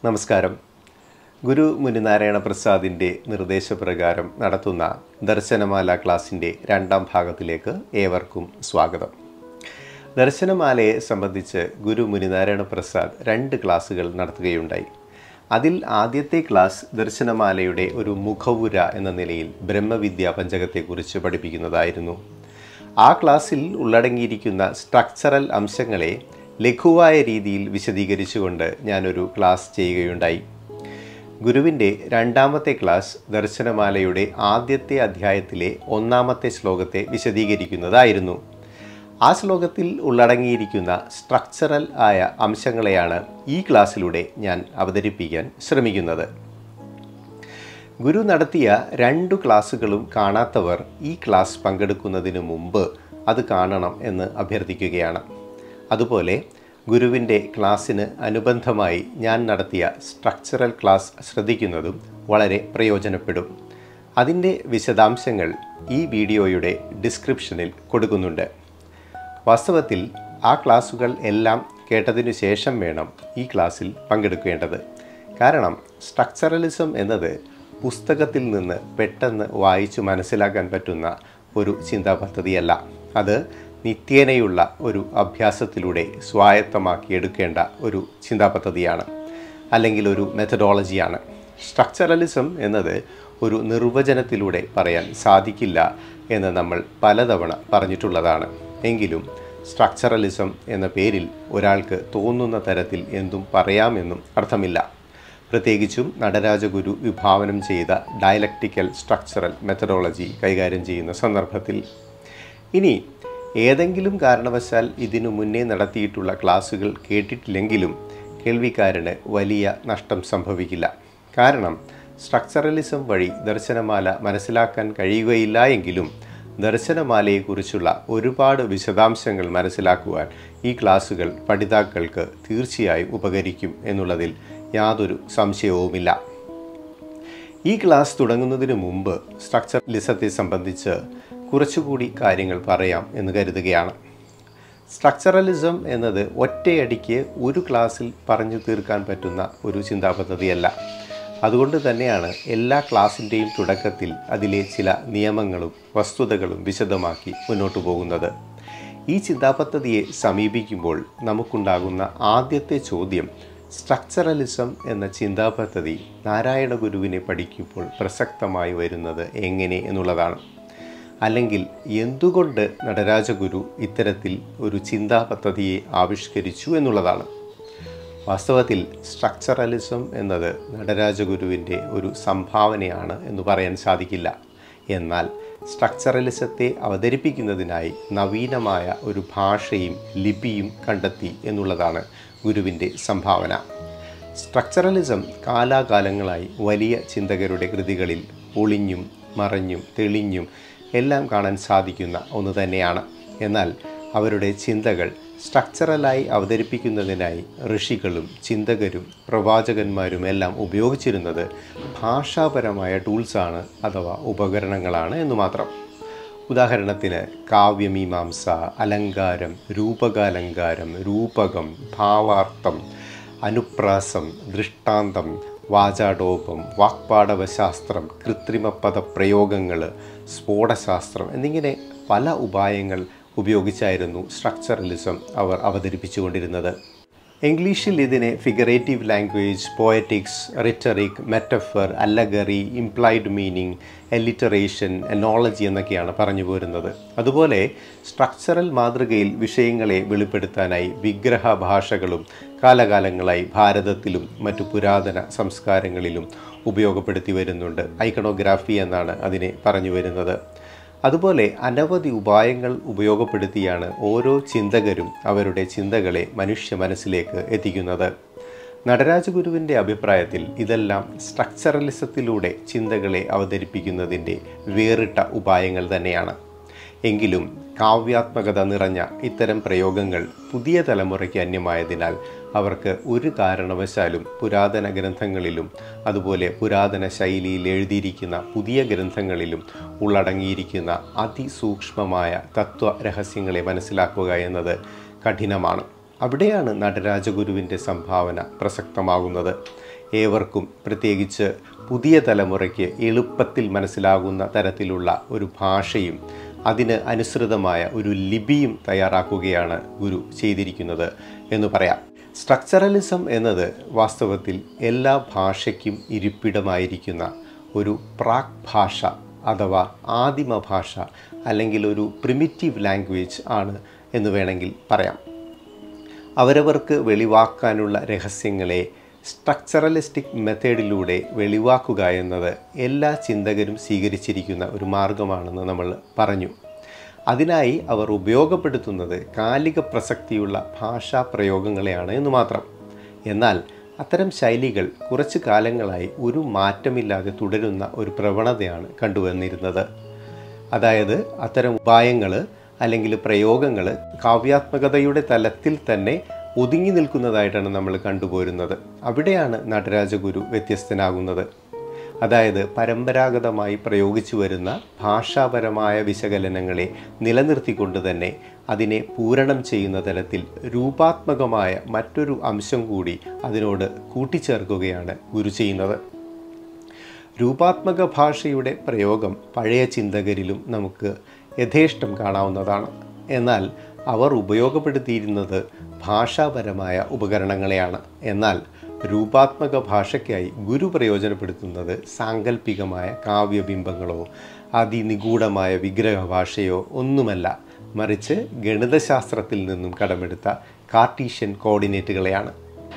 നമസ്കാരം ഗുരു മുനിനാരായണ പ്രസാദിൻ്റെ നിർദ്ദേശപ്രകാരം നടത്തുന്ന ദർശനമാല ക്ലാസിൻ്റെ രണ്ടാം ഭാഗത്തിലേക്ക് ഏവർക്കും സ്വാഗതം ദർശനമാലയെ സംബന്ധിച്ച് ഗുരു മുനിനാരായണ പ്രസാദ് രണ്ട് ക്ലാസ്സുകൾ നടത്തുകയുണ്ടായി അതിൽ ആദ്യത്തെ ക്ലാസ് ദർശനമാലയുടെ ഒരു മുഖവുര എന്ന നിലയിൽ ബ്രഹ്മവിദ്യ പഞ്ചകത്തെക്കുറിച്ച് പഠിപ്പിക്കുന്നതായിരുന്നു ആ ക്ലാസ്സിൽ ഉള്ളടങ്ങിയിരിക്കുന്ന സ്ട്രക്ചറൽ അംശങ്ങളെ ലഘുവായ രീതിയിൽ വിശദീകരിച്ചുകൊണ്ട് ഞാനൊരു ക്ലാസ് ചെയ്യുകയുണ്ടായി ഗുരുവിൻ്റെ രണ്ടാമത്തെ ക്ലാസ് ദർശനമാലയുടെ ആദ്യത്തെ അധ്യായത്തിലെ ഒന്നാമത്തെ ശ്ലോകത്തെ വിശദീകരിക്കുന്നതായിരുന്നു ആ ശ്ലോകത്തിൽ ഉള്ളടങ്ങിയിരിക്കുന്ന സ്ട്രക്ചറൽ ആയ അംശങ്ങളെയാണ് ഈ ക്ലാസ്സിലൂടെ ഞാൻ അവതരിപ്പിക്കാൻ ശ്രമിക്കുന്നത് ഗുരു നടത്തിയ രണ്ടു ക്ലാസ്സുകളും കാണാത്തവർ ഈ ക്ലാസ് പങ്കെടുക്കുന്നതിന് മുമ്പ് അത് കാണണം എന്ന് അഭ്യർത്ഥിക്കുകയാണ് അതുപോലെ ഗുരുവിൻ്റെ ക്ലാസ്സിന് അനുബന്ധമായി ഞാൻ നടത്തിയ സ്ട്രക്ചറൽ ക്ലാസ് ശ്രദ്ധിക്കുന്നതും വളരെ പ്രയോജനപ്പെടും അതിൻ്റെ വിശദാംശങ്ങൾ ഈ വീഡിയോയുടെ ഡിസ്ക്രിപ്ഷനിൽ കൊടുക്കുന്നുണ്ട് വാസ്തവത്തിൽ ആ ക്ലാസ്സുകൾ എല്ലാം കേട്ടതിനു ശേഷം വേണം ഈ ക്ലാസ്സിൽ പങ്കെടുക്കേണ്ടത് കാരണം സ്ട്രക്ചറലിസം എന്നത് പുസ്തകത്തിൽ നിന്ന് പെട്ടെന്ന് വായിച്ചു മനസ്സിലാക്കാൻ പറ്റുന്ന ഒരു ചിന്താ പദ്ധതിയല്ല അത് നിത്യേനയുള്ള ഒരു അഭ്യാസത്തിലൂടെ സ്വായത്തമാക്കിയെടുക്കേണ്ട ഒരു ചിന്താ പദ്ധതിയാണ് അല്ലെങ്കിൽ ഒരു മെത്തഡോളജിയാണ് സ്ട്രക്ചറലിസം എന്നത് ഒരു നിർവചനത്തിലൂടെ പറയാൻ സാധിക്കില്ല എന്ന് നമ്മൾ പലതവണ പറഞ്ഞിട്ടുള്ളതാണ് എങ്കിലും സ്ട്രക്ചറലിസം എന്ന പേരിൽ ഒരാൾക്ക് തോന്നുന്ന തരത്തിൽ എന്തും പറയാമെന്നും അർത്ഥമില്ല പ്രത്യേകിച്ചും നടരാജഗുരു വിഭാവനം ചെയ്ത ഡയലക്റ്റിക്കൽ സ്ട്രക്ചറൽ മെത്തഡോളജി കൈകാര്യം ചെയ്യുന്ന സന്ദർഭത്തിൽ ഇനി ഏതെങ്കിലും കാരണവശാൽ ഇതിനു മുന്നേ നടത്തിയിട്ടുള്ള ക്ലാസ്സുകൾ കേട്ടിട്ടില്ലെങ്കിലും കേൾവിക്കാരന് വലിയ നഷ്ടം സംഭവിക്കില്ല കാരണം സ്ട്രക്ചറലിസം വഴി ദർശനമാല മനസ്സിലാക്കാൻ കഴിയുകയില്ല എങ്കിലും ദർശനമാലയെക്കുറിച്ചുള്ള ഒരുപാട് വിശദാംശങ്ങൾ മനസ്സിലാക്കുവാൻ ഈ ക്ലാസ്സുകൾ പഠിതാക്കൾക്ക് തീർച്ചയായും ഉപകരിക്കും എന്നുള്ളതിൽ യാതൊരു സംശയവുമില്ല ഈ ക്ലാസ് തുടങ്ങുന്നതിന് മുമ്പ് സ്ട്രക്ചറലിസത്തെ സംബന്ധിച്ച് കുറച്ചുകൂടി കാര്യങ്ങൾ പറയാം എന്ന് കരുതുകയാണ് സ്ട്രക്ചറലിസം എന്നത് ഒറ്റയടിക്ക് ഒരു ക്ലാസ്സിൽ പറഞ്ഞു തീർക്കാൻ പറ്റുന്ന ഒരു ചിന്താ പദ്ധതിയല്ല അതുകൊണ്ട് തന്നെയാണ് എല്ലാ ക്ലാസ്സിൻ്റെയും തുടക്കത്തിൽ അതിലെ ചില നിയമങ്ങളും വസ്തുതകളും വിശദമാക്കി മുന്നോട്ട് പോകുന്നത് ഈ ചിന്താപദ്ധതിയെ സമീപിക്കുമ്പോൾ നമുക്കുണ്ടാകുന്ന ആദ്യത്തെ ചോദ്യം സ്ട്രക്ചറലിസം എന്ന ചിന്താപദ്ധതി നാരായണ ഗുരുവിനെ പഠിക്കുമ്പോൾ പ്രസക്തമായി വരുന്നത് എങ്ങനെ എന്നുള്ളതാണ് അല്ലെങ്കിൽ എന്തുകൊണ്ട് നടരാജഗുരു ഇത്തരത്തിൽ ഒരു ചിന്താ പദ്ധതിയെ ആവിഷ്കരിച്ചു എന്നുള്ളതാണ് വാസ്തവത്തിൽ സ്ട്രക്ചറലിസം എന്നത് നടരാജഗുരുവിൻ്റെ ഒരു സംഭാവനയാണ് എന്ന് പറയാൻ സാധിക്കില്ല എന്നാൽ സ്ട്രക്ചറലിസത്തെ അവതരിപ്പിക്കുന്നതിനായി നവീനമായ ഒരു ഭാഷയും ലിപിയും കണ്ടെത്തി എന്നുള്ളതാണ് ഗുരുവിൻ്റെ സംഭാവന സ്ട്രക്ചറലിസം കാലാകാലങ്ങളായി വലിയ ചിന്തകരുടെ കൃതികളിൽ ഒളിഞ്ഞും മറഞ്ഞും തെളിഞ്ഞും എല്ലാം കാണാൻ സാധിക്കുന്ന ഒന്ന് തന്നെയാണ് എന്നാൽ അവരുടെ ചിന്തകൾ സ്ട്രക്ചറലായി അവതരിപ്പിക്കുന്നതിനായി ഋഷികളും ചിന്തകരും പ്രവാചകന്മാരും എല്ലാം ഉപയോഗിച്ചിരുന്നത് ഭാഷാപരമായ ടൂൾസാണ് അഥവാ ഉപകരണങ്ങളാണ് എന്ന് മാത്രം ഉദാഹരണത്തിന് കാവ്യമീമാംസ അലങ്കാരം രൂപകാലങ്കാരം രൂപകം ഭാവാർത്ഥം അനുപ്രാസം ദൃഷ്ടാന്തം വാചാടോപം വാക്പാടവശാസ്ത്രം കൃത്രിമ പദപ്രയോഗങ്ങൾ സ്ഫോടശാസ്ത്രം എന്നിങ്ങനെ പല ഉപായങ്ങൾ ഉപയോഗിച്ചായിരുന്നു സ്ട്രക്ചറലിസം അവർ അവതരിപ്പിച്ചുകൊണ്ടിരുന്നത് ഇംഗ്ലീഷിൽ ഇതിനെ figurative language poetics rhetoric metaphor allegory implied meaning alliteration analogy എന്നൊക്കെയാണ് പറഞ്ഞു പോരുന്നത് അതുപോലെ സ്ട്രക്ചറൽ മാതൃകയിൽ വിഷയങ്ങളെ വെളിപ്പെടുത്താനായി വിഗ്രഹ ഭാഷകളും കാലകാലങ്ങളായി ഭാരതത്തിലും മറ്റു പുരാതന സംസ്കാരങ്ങളിലും ഉപയോഗപ്പെടുത്തി വരുന്നുണ്ട് ഐക്കണോഗ്രാഫി എന്നാണ് അതിനെ പറഞ്ഞു വരുന്നത് അതുപോലെ അനവധി ഉപായങ്ങൾ ഉപയോഗപ്പെടുത്തിയാണ് ഓരോ ചിന്തകരും അവരുടെ ചിന്തകളെ മനുഷ്യ മനസ്സിലേക്ക് എത്തിക്കുന്നത് നടരാജഗുരുവിൻ്റെ അഭിപ്രായത്തിൽ ഇതെല്ലാം സ്ട്രക്ചറലിസത്തിലൂടെ ചിന്തകളെ അവതരിപ്പിക്കുന്നതിൻ്റെ വേറിട്ട ഉപായങ്ങൾ തന്നെയാണ് എങ്കിലും കാവ്യാത്മകത നിറഞ്ഞ ഇത്തരം പ്രയോഗങ്ങൾ പുതിയ തലമുറയ്ക്ക് അന്യമായതിനാൽ അവർക്ക് ഒരു കാരണവശാലും പുരാതന ഗ്രന്ഥങ്ങളിലും അതുപോലെ പുരാതന ശൈലിയിൽ എഴുതിയിരിക്കുന്ന പുതിയ ഗ്രന്ഥങ്ങളിലും ഉള്ളടങ്ങിയിരിക്കുന്ന അതിസൂക്ഷ്മമായ തത്വ രഹസ്യങ്ങളെ മനസ്സിലാക്കുക എന്നത് കഠിനമാണ് അവിടെയാണ് നടരാജഗുരുവിൻ്റെ സംഭാവന പ്രസക്തമാകുന്നത് ഏവർക്കും പ്രത്യേകിച്ച് പുതിയ തലമുറയ്ക്ക് എളുപ്പത്തിൽ മനസ്സിലാകുന്ന തരത്തിലുള്ള ഒരു ഭാഷയും അതിന് അനുസൃതമായ ഒരു ലിപിയും തയ്യാറാക്കുകയാണ് ഗുരു ചെയ്തിരിക്കുന്നത് എന്ന് പറയാം സ്ട്രക്ചറലിസം എന്നത് വാസ്തവത്തിൽ എല്ലാ ഭാഷയ്ക്കും ഇരിപ്പിടമായിരിക്കുന്ന ഒരു പ്രാക് ഭാഷ അഥവാ ആദിമ ഭാഷ അല്ലെങ്കിൽ ഒരു പ്രിമിറ്റീവ് ലാംഗ്വേജ് ആണ് എന്ന് വേണമെങ്കിൽ പറയാം അവരവർക്ക് വെളിവാക്കാനുള്ള രഹസ്യങ്ങളെ സ്ട്രക്ചറലിസ്റ്റിക് മെത്തേഡിലൂടെ വെളിവാക്കുക എന്നത് എല്ലാ ചിന്തകരും സ്വീകരിച്ചിരിക്കുന്ന ഒരു മാർഗമാണെന്ന് നമ്മൾ പറഞ്ഞു അതിനായി അവർ ഉപയോഗപ്പെടുത്തുന്നത് കാലിക പ്രസക്തിയുള്ള ഭാഷാ പ്രയോഗങ്ങളെയാണ് എന്ന് മാത്രം എന്നാൽ അത്തരം ശൈലികൾ കുറച്ചു കാലങ്ങളായി ഒരു മാറ്റമില്ലാതെ തുടരുന്ന ഒരു പ്രവണതയാണ് കണ്ടുവന്നിരുന്നത് അതായത് അത്തരം ഉപായങ്ങൾ അല്ലെങ്കിൽ പ്രയോഗങ്ങൾ കാവ്യാത്മകതയുടെ തലത്തിൽ തന്നെ ഒതുങ്ങി നിൽക്കുന്നതായിട്ടാണ് നമ്മൾ കണ്ടുപോരുന്നത് അവിടെയാണ് നടരാജഗുരു വ്യത്യസ്തനാകുന്നത് അതായത് പരമ്പരാഗതമായി പ്രയോഗിച്ചു വരുന്ന ഭാഷാപരമായ വിശകലനങ്ങളെ നിലനിർത്തിക്കൊണ്ട് തന്നെ അതിനെ പൂരണം ചെയ്യുന്ന തരത്തിൽ രൂപാത്മകമായ മറ്റൊരു അംശം കൂടി അതിനോട് കൂട്ടിച്ചേർക്കുകയാണ് ഗുരു ചെയ്യുന്നത് രൂപാത്മക ഭാഷയുടെ പ്രയോഗം പഴയ ചിന്തകരിലും നമുക്ക് യഥേഷ്ടം കാണാവുന്നതാണ് എന്നാൽ അവർ ഉപയോഗപ്പെടുത്തിയിരുന്നത് ഭാഷാപരമായ ഉപകരണങ്ങളെയാണ് എന്നാൽ രൂപാത്മക ഭാഷയ്ക്കായി ഗുരു പ്രയോജനപ്പെടുത്തുന്നത് സാങ്കല്പികമായ കാവ്യബിംബങ്ങളോ അതിനിഗൂഢമായ വിഗ്രഹ ഭാഷയോ ഒന്നുമല്ല മറിച്ച് ഗണിതശാസ്ത്രത്തിൽ നിന്നും കടമെടുത്ത കാർട്ടീഷ്യൻ കോർഡിനേറ്റുകളെയാണ്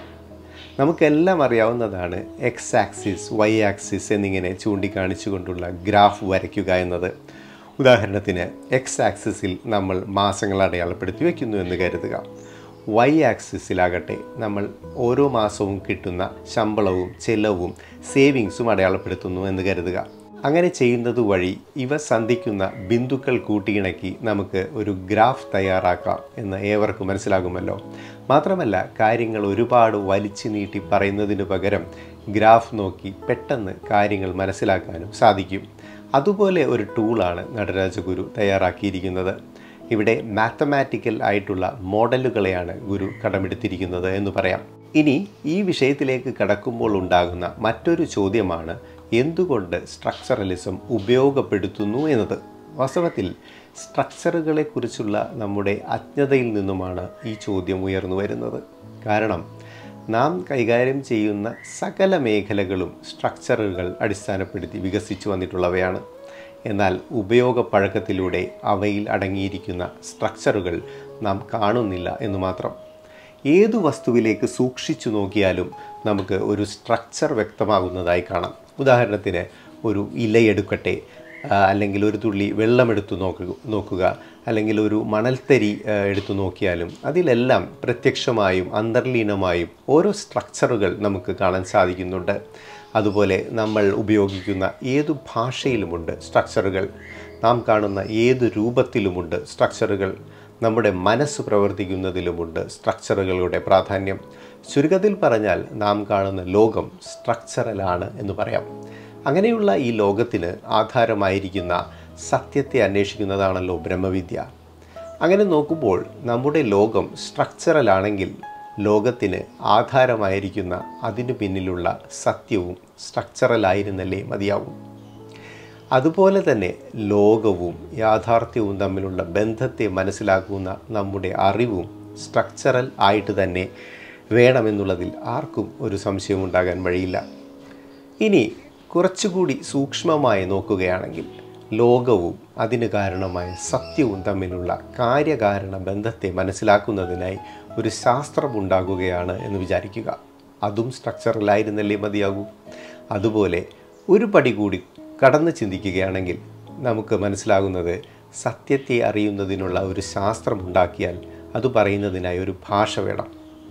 നമുക്കെല്ലാം അറിയാവുന്നതാണ് എക്സ് ആക്സിസ് വൈ ആക്സിസ് എന്നിങ്ങനെ ചൂണ്ടിക്കാണിച്ചുകൊണ്ടുള്ള ഗ്രാഫ് വരയ്ക്കുക എന്നത് ഉദാഹരണത്തിന് എക്സ് ആക്സിസിൽ നമ്മൾ മാസങ്ങൾ അടയാളപ്പെടുത്തി വയ്ക്കുന്നു എന്ന് കരുതുക വൈ ആക്സിസിലാകട്ടെ നമ്മൾ ഓരോ മാസവും കിട്ടുന്ന ശമ്പളവും ചെലവും സേവിങ്സും അടയാളപ്പെടുത്തുന്നു എന്ന് കരുതുക അങ്ങനെ ചെയ്യുന്നത് വഴി ഇവ സന്ധിക്കുന്ന ബിന്ദുക്കൾ കൂട്ടിയിണക്കി നമുക്ക് ഒരു ഗ്രാഫ് തയ്യാറാക്കാം എന്ന് ഏവർക്കും മനസ്സിലാകുമല്ലോ മാത്രമല്ല കാര്യങ്ങൾ ഒരുപാട് വലിച്ചു നീട്ടി പറയുന്നതിന് പകരം ഗ്രാഫ് നോക്കി പെട്ടെന്ന് കാര്യങ്ങൾ മനസ്സിലാക്കാനും സാധിക്കും അതുപോലെ ഒരു ടൂളാണ് നടരാജഗുരു തയ്യാറാക്കിയിരിക്കുന്നത് ഇവിടെ മാത്തമാറ്റിക്കൽ ആയിട്ടുള്ള മോഡലുകളെയാണ് ഗുരു കടമെടുത്തിരിക്കുന്നത് എന്ന് പറയാം ഇനി ഈ വിഷയത്തിലേക്ക് കടക്കുമ്പോൾ ഉണ്ടാകുന്ന മറ്റൊരു ചോദ്യമാണ് എന്തുകൊണ്ട് സ്ട്രക്ചറലിസം ഉപയോഗപ്പെടുത്തുന്നു എന്നത് വാസ്തവത്തിൽ സ്ട്രക്ചറുകളെക്കുറിച്ചുള്ള നമ്മുടെ അജ്ഞതയിൽ നിന്നുമാണ് ഈ ചോദ്യം ഉയർന്നു വരുന്നത് കാരണം നാം കൈകാര്യം ചെയ്യുന്ന സകല മേഖലകളും സ്ട്രക്ചറുകൾ അടിസ്ഥാനപ്പെടുത്തി വികസിച്ചു വന്നിട്ടുള്ളവയാണ് എന്നാൽ ഉപയോഗപ്പഴക്കത്തിലൂടെ അവയിൽ അടങ്ങിയിരിക്കുന്ന സ്ട്രക്ചറുകൾ നാം കാണുന്നില്ല എന്ന് മാത്രം ഏതു വസ്തുവിലേക്ക് സൂക്ഷിച്ചു നോക്കിയാലും നമുക്ക് ഒരു സ്ട്രക്ചർ വ്യക്തമാകുന്നതായി കാണാം ഉദാഹരണത്തിന് ഒരു ഇലയെടുക്കട്ടെ ആ, അല്ലെങ്കിൽ ഒരു തുള്ളി വെള്ളമെടുത്തു നോക്കുക നോക്കുക അല്ലെങ്കിൽ ഒരു മണൽത്തരി ആ, എടുത്തു നോക്കിയാലും അതിലെല്ലാം പ്രത്യക്ഷമായും അന്തർലീനമായും ഓരോ സ്ട്രക്ചറുകൾ നമുക്ക് കാണാൻ സാധിക്കുന്നുണ്ട് അതുപോലെ നമ്മൾ ഉപയോഗിക്കുന്ന ഏതു ഭാഷയിലുമുണ്ട് സ്ട്രക്ചറുകൾ നാം കാണുന്ന ഏത് രൂപത്തിലുമുണ്ട് സ്ട്രക്ചറുകൾ നമ്മുടെ മനസ്സ് പ്രവർത്തിക്കുന്നതിലുമുണ്ട് സ്ട്രക്ചറുകളുടെ പ്രാധാന്യം ചുരുക്കത്തിൽ പറഞ്ഞാൽ നാം കാണുന്ന ലോകം സ്ട്രക്ചറലാണ് എന്ന് പറയാം അങ്ങനെയുള്ള ഈ ലോകത്തിന് ആധാരമായിരിക്കുന്ന സത്യത്തെ അന്വേഷിക്കുന്നതാണല്ലോ ബ്രഹ്മവിദ്യ അങ്ങനെ നോക്കുമ്പോൾ നമ്മുടെ ലോകം സ്ട്രക്ചറലാണെങ്കിൽ ലോകത്തിന് ആധാരമായിരിക്കുന്ന അതിനു പിന്നിലുള്ള സത്യവും സ്ട്രക്ചറലായിരുന്നല്ലേ മതിയാവും അതുപോലെ തന്നെ ലോകവും യാഥാർത്ഥ്യവും തമ്മിലുള്ള ബന്ധത്തെ മനസ്സിലാക്കുന്ന നമ്മുടെ അറിവും സ്ട്രക്ചറൽ ആയിട്ട് തന്നെ വേണമെന്നുള്ളതിൽ ആർക്കും ഒരു സംശയവും ഉണ്ടാകാൻ വഴിയില്ല ഇനി കുറച്ചുകൂടി സൂക്ഷ്മമായി നോക്കുകയാണെങ്കിൽ ലോകവും അതിന് കാരണമായ സത്യവും തമ്മിലുള്ള കാര്യകാരണ ബന്ധത്തെ മനസ്സിലാക്കുന്നതിനായി ഒരു ശാസ്ത്രം ഉണ്ടാകുകയാണ് എന്ന് വിചാരിക്കുക അതും സ്ട്രക്ചറലായിരുന്നല്ലേ മതിയാകൂ അതുപോലെ ഒരു പടി കൂടി കടന്ന് ചിന്തിക്കുകയാണെങ്കിൽ നമുക്ക് മനസ്സിലാകുന്നത് സത്യത്തെ അറിയുന്നതിനുള്ള ഒരു ശാസ്ത്രം ഉണ്ടാക്കിയാൽ അത് പറയുന്നതിനായി ഒരു ഭാഷ വേണം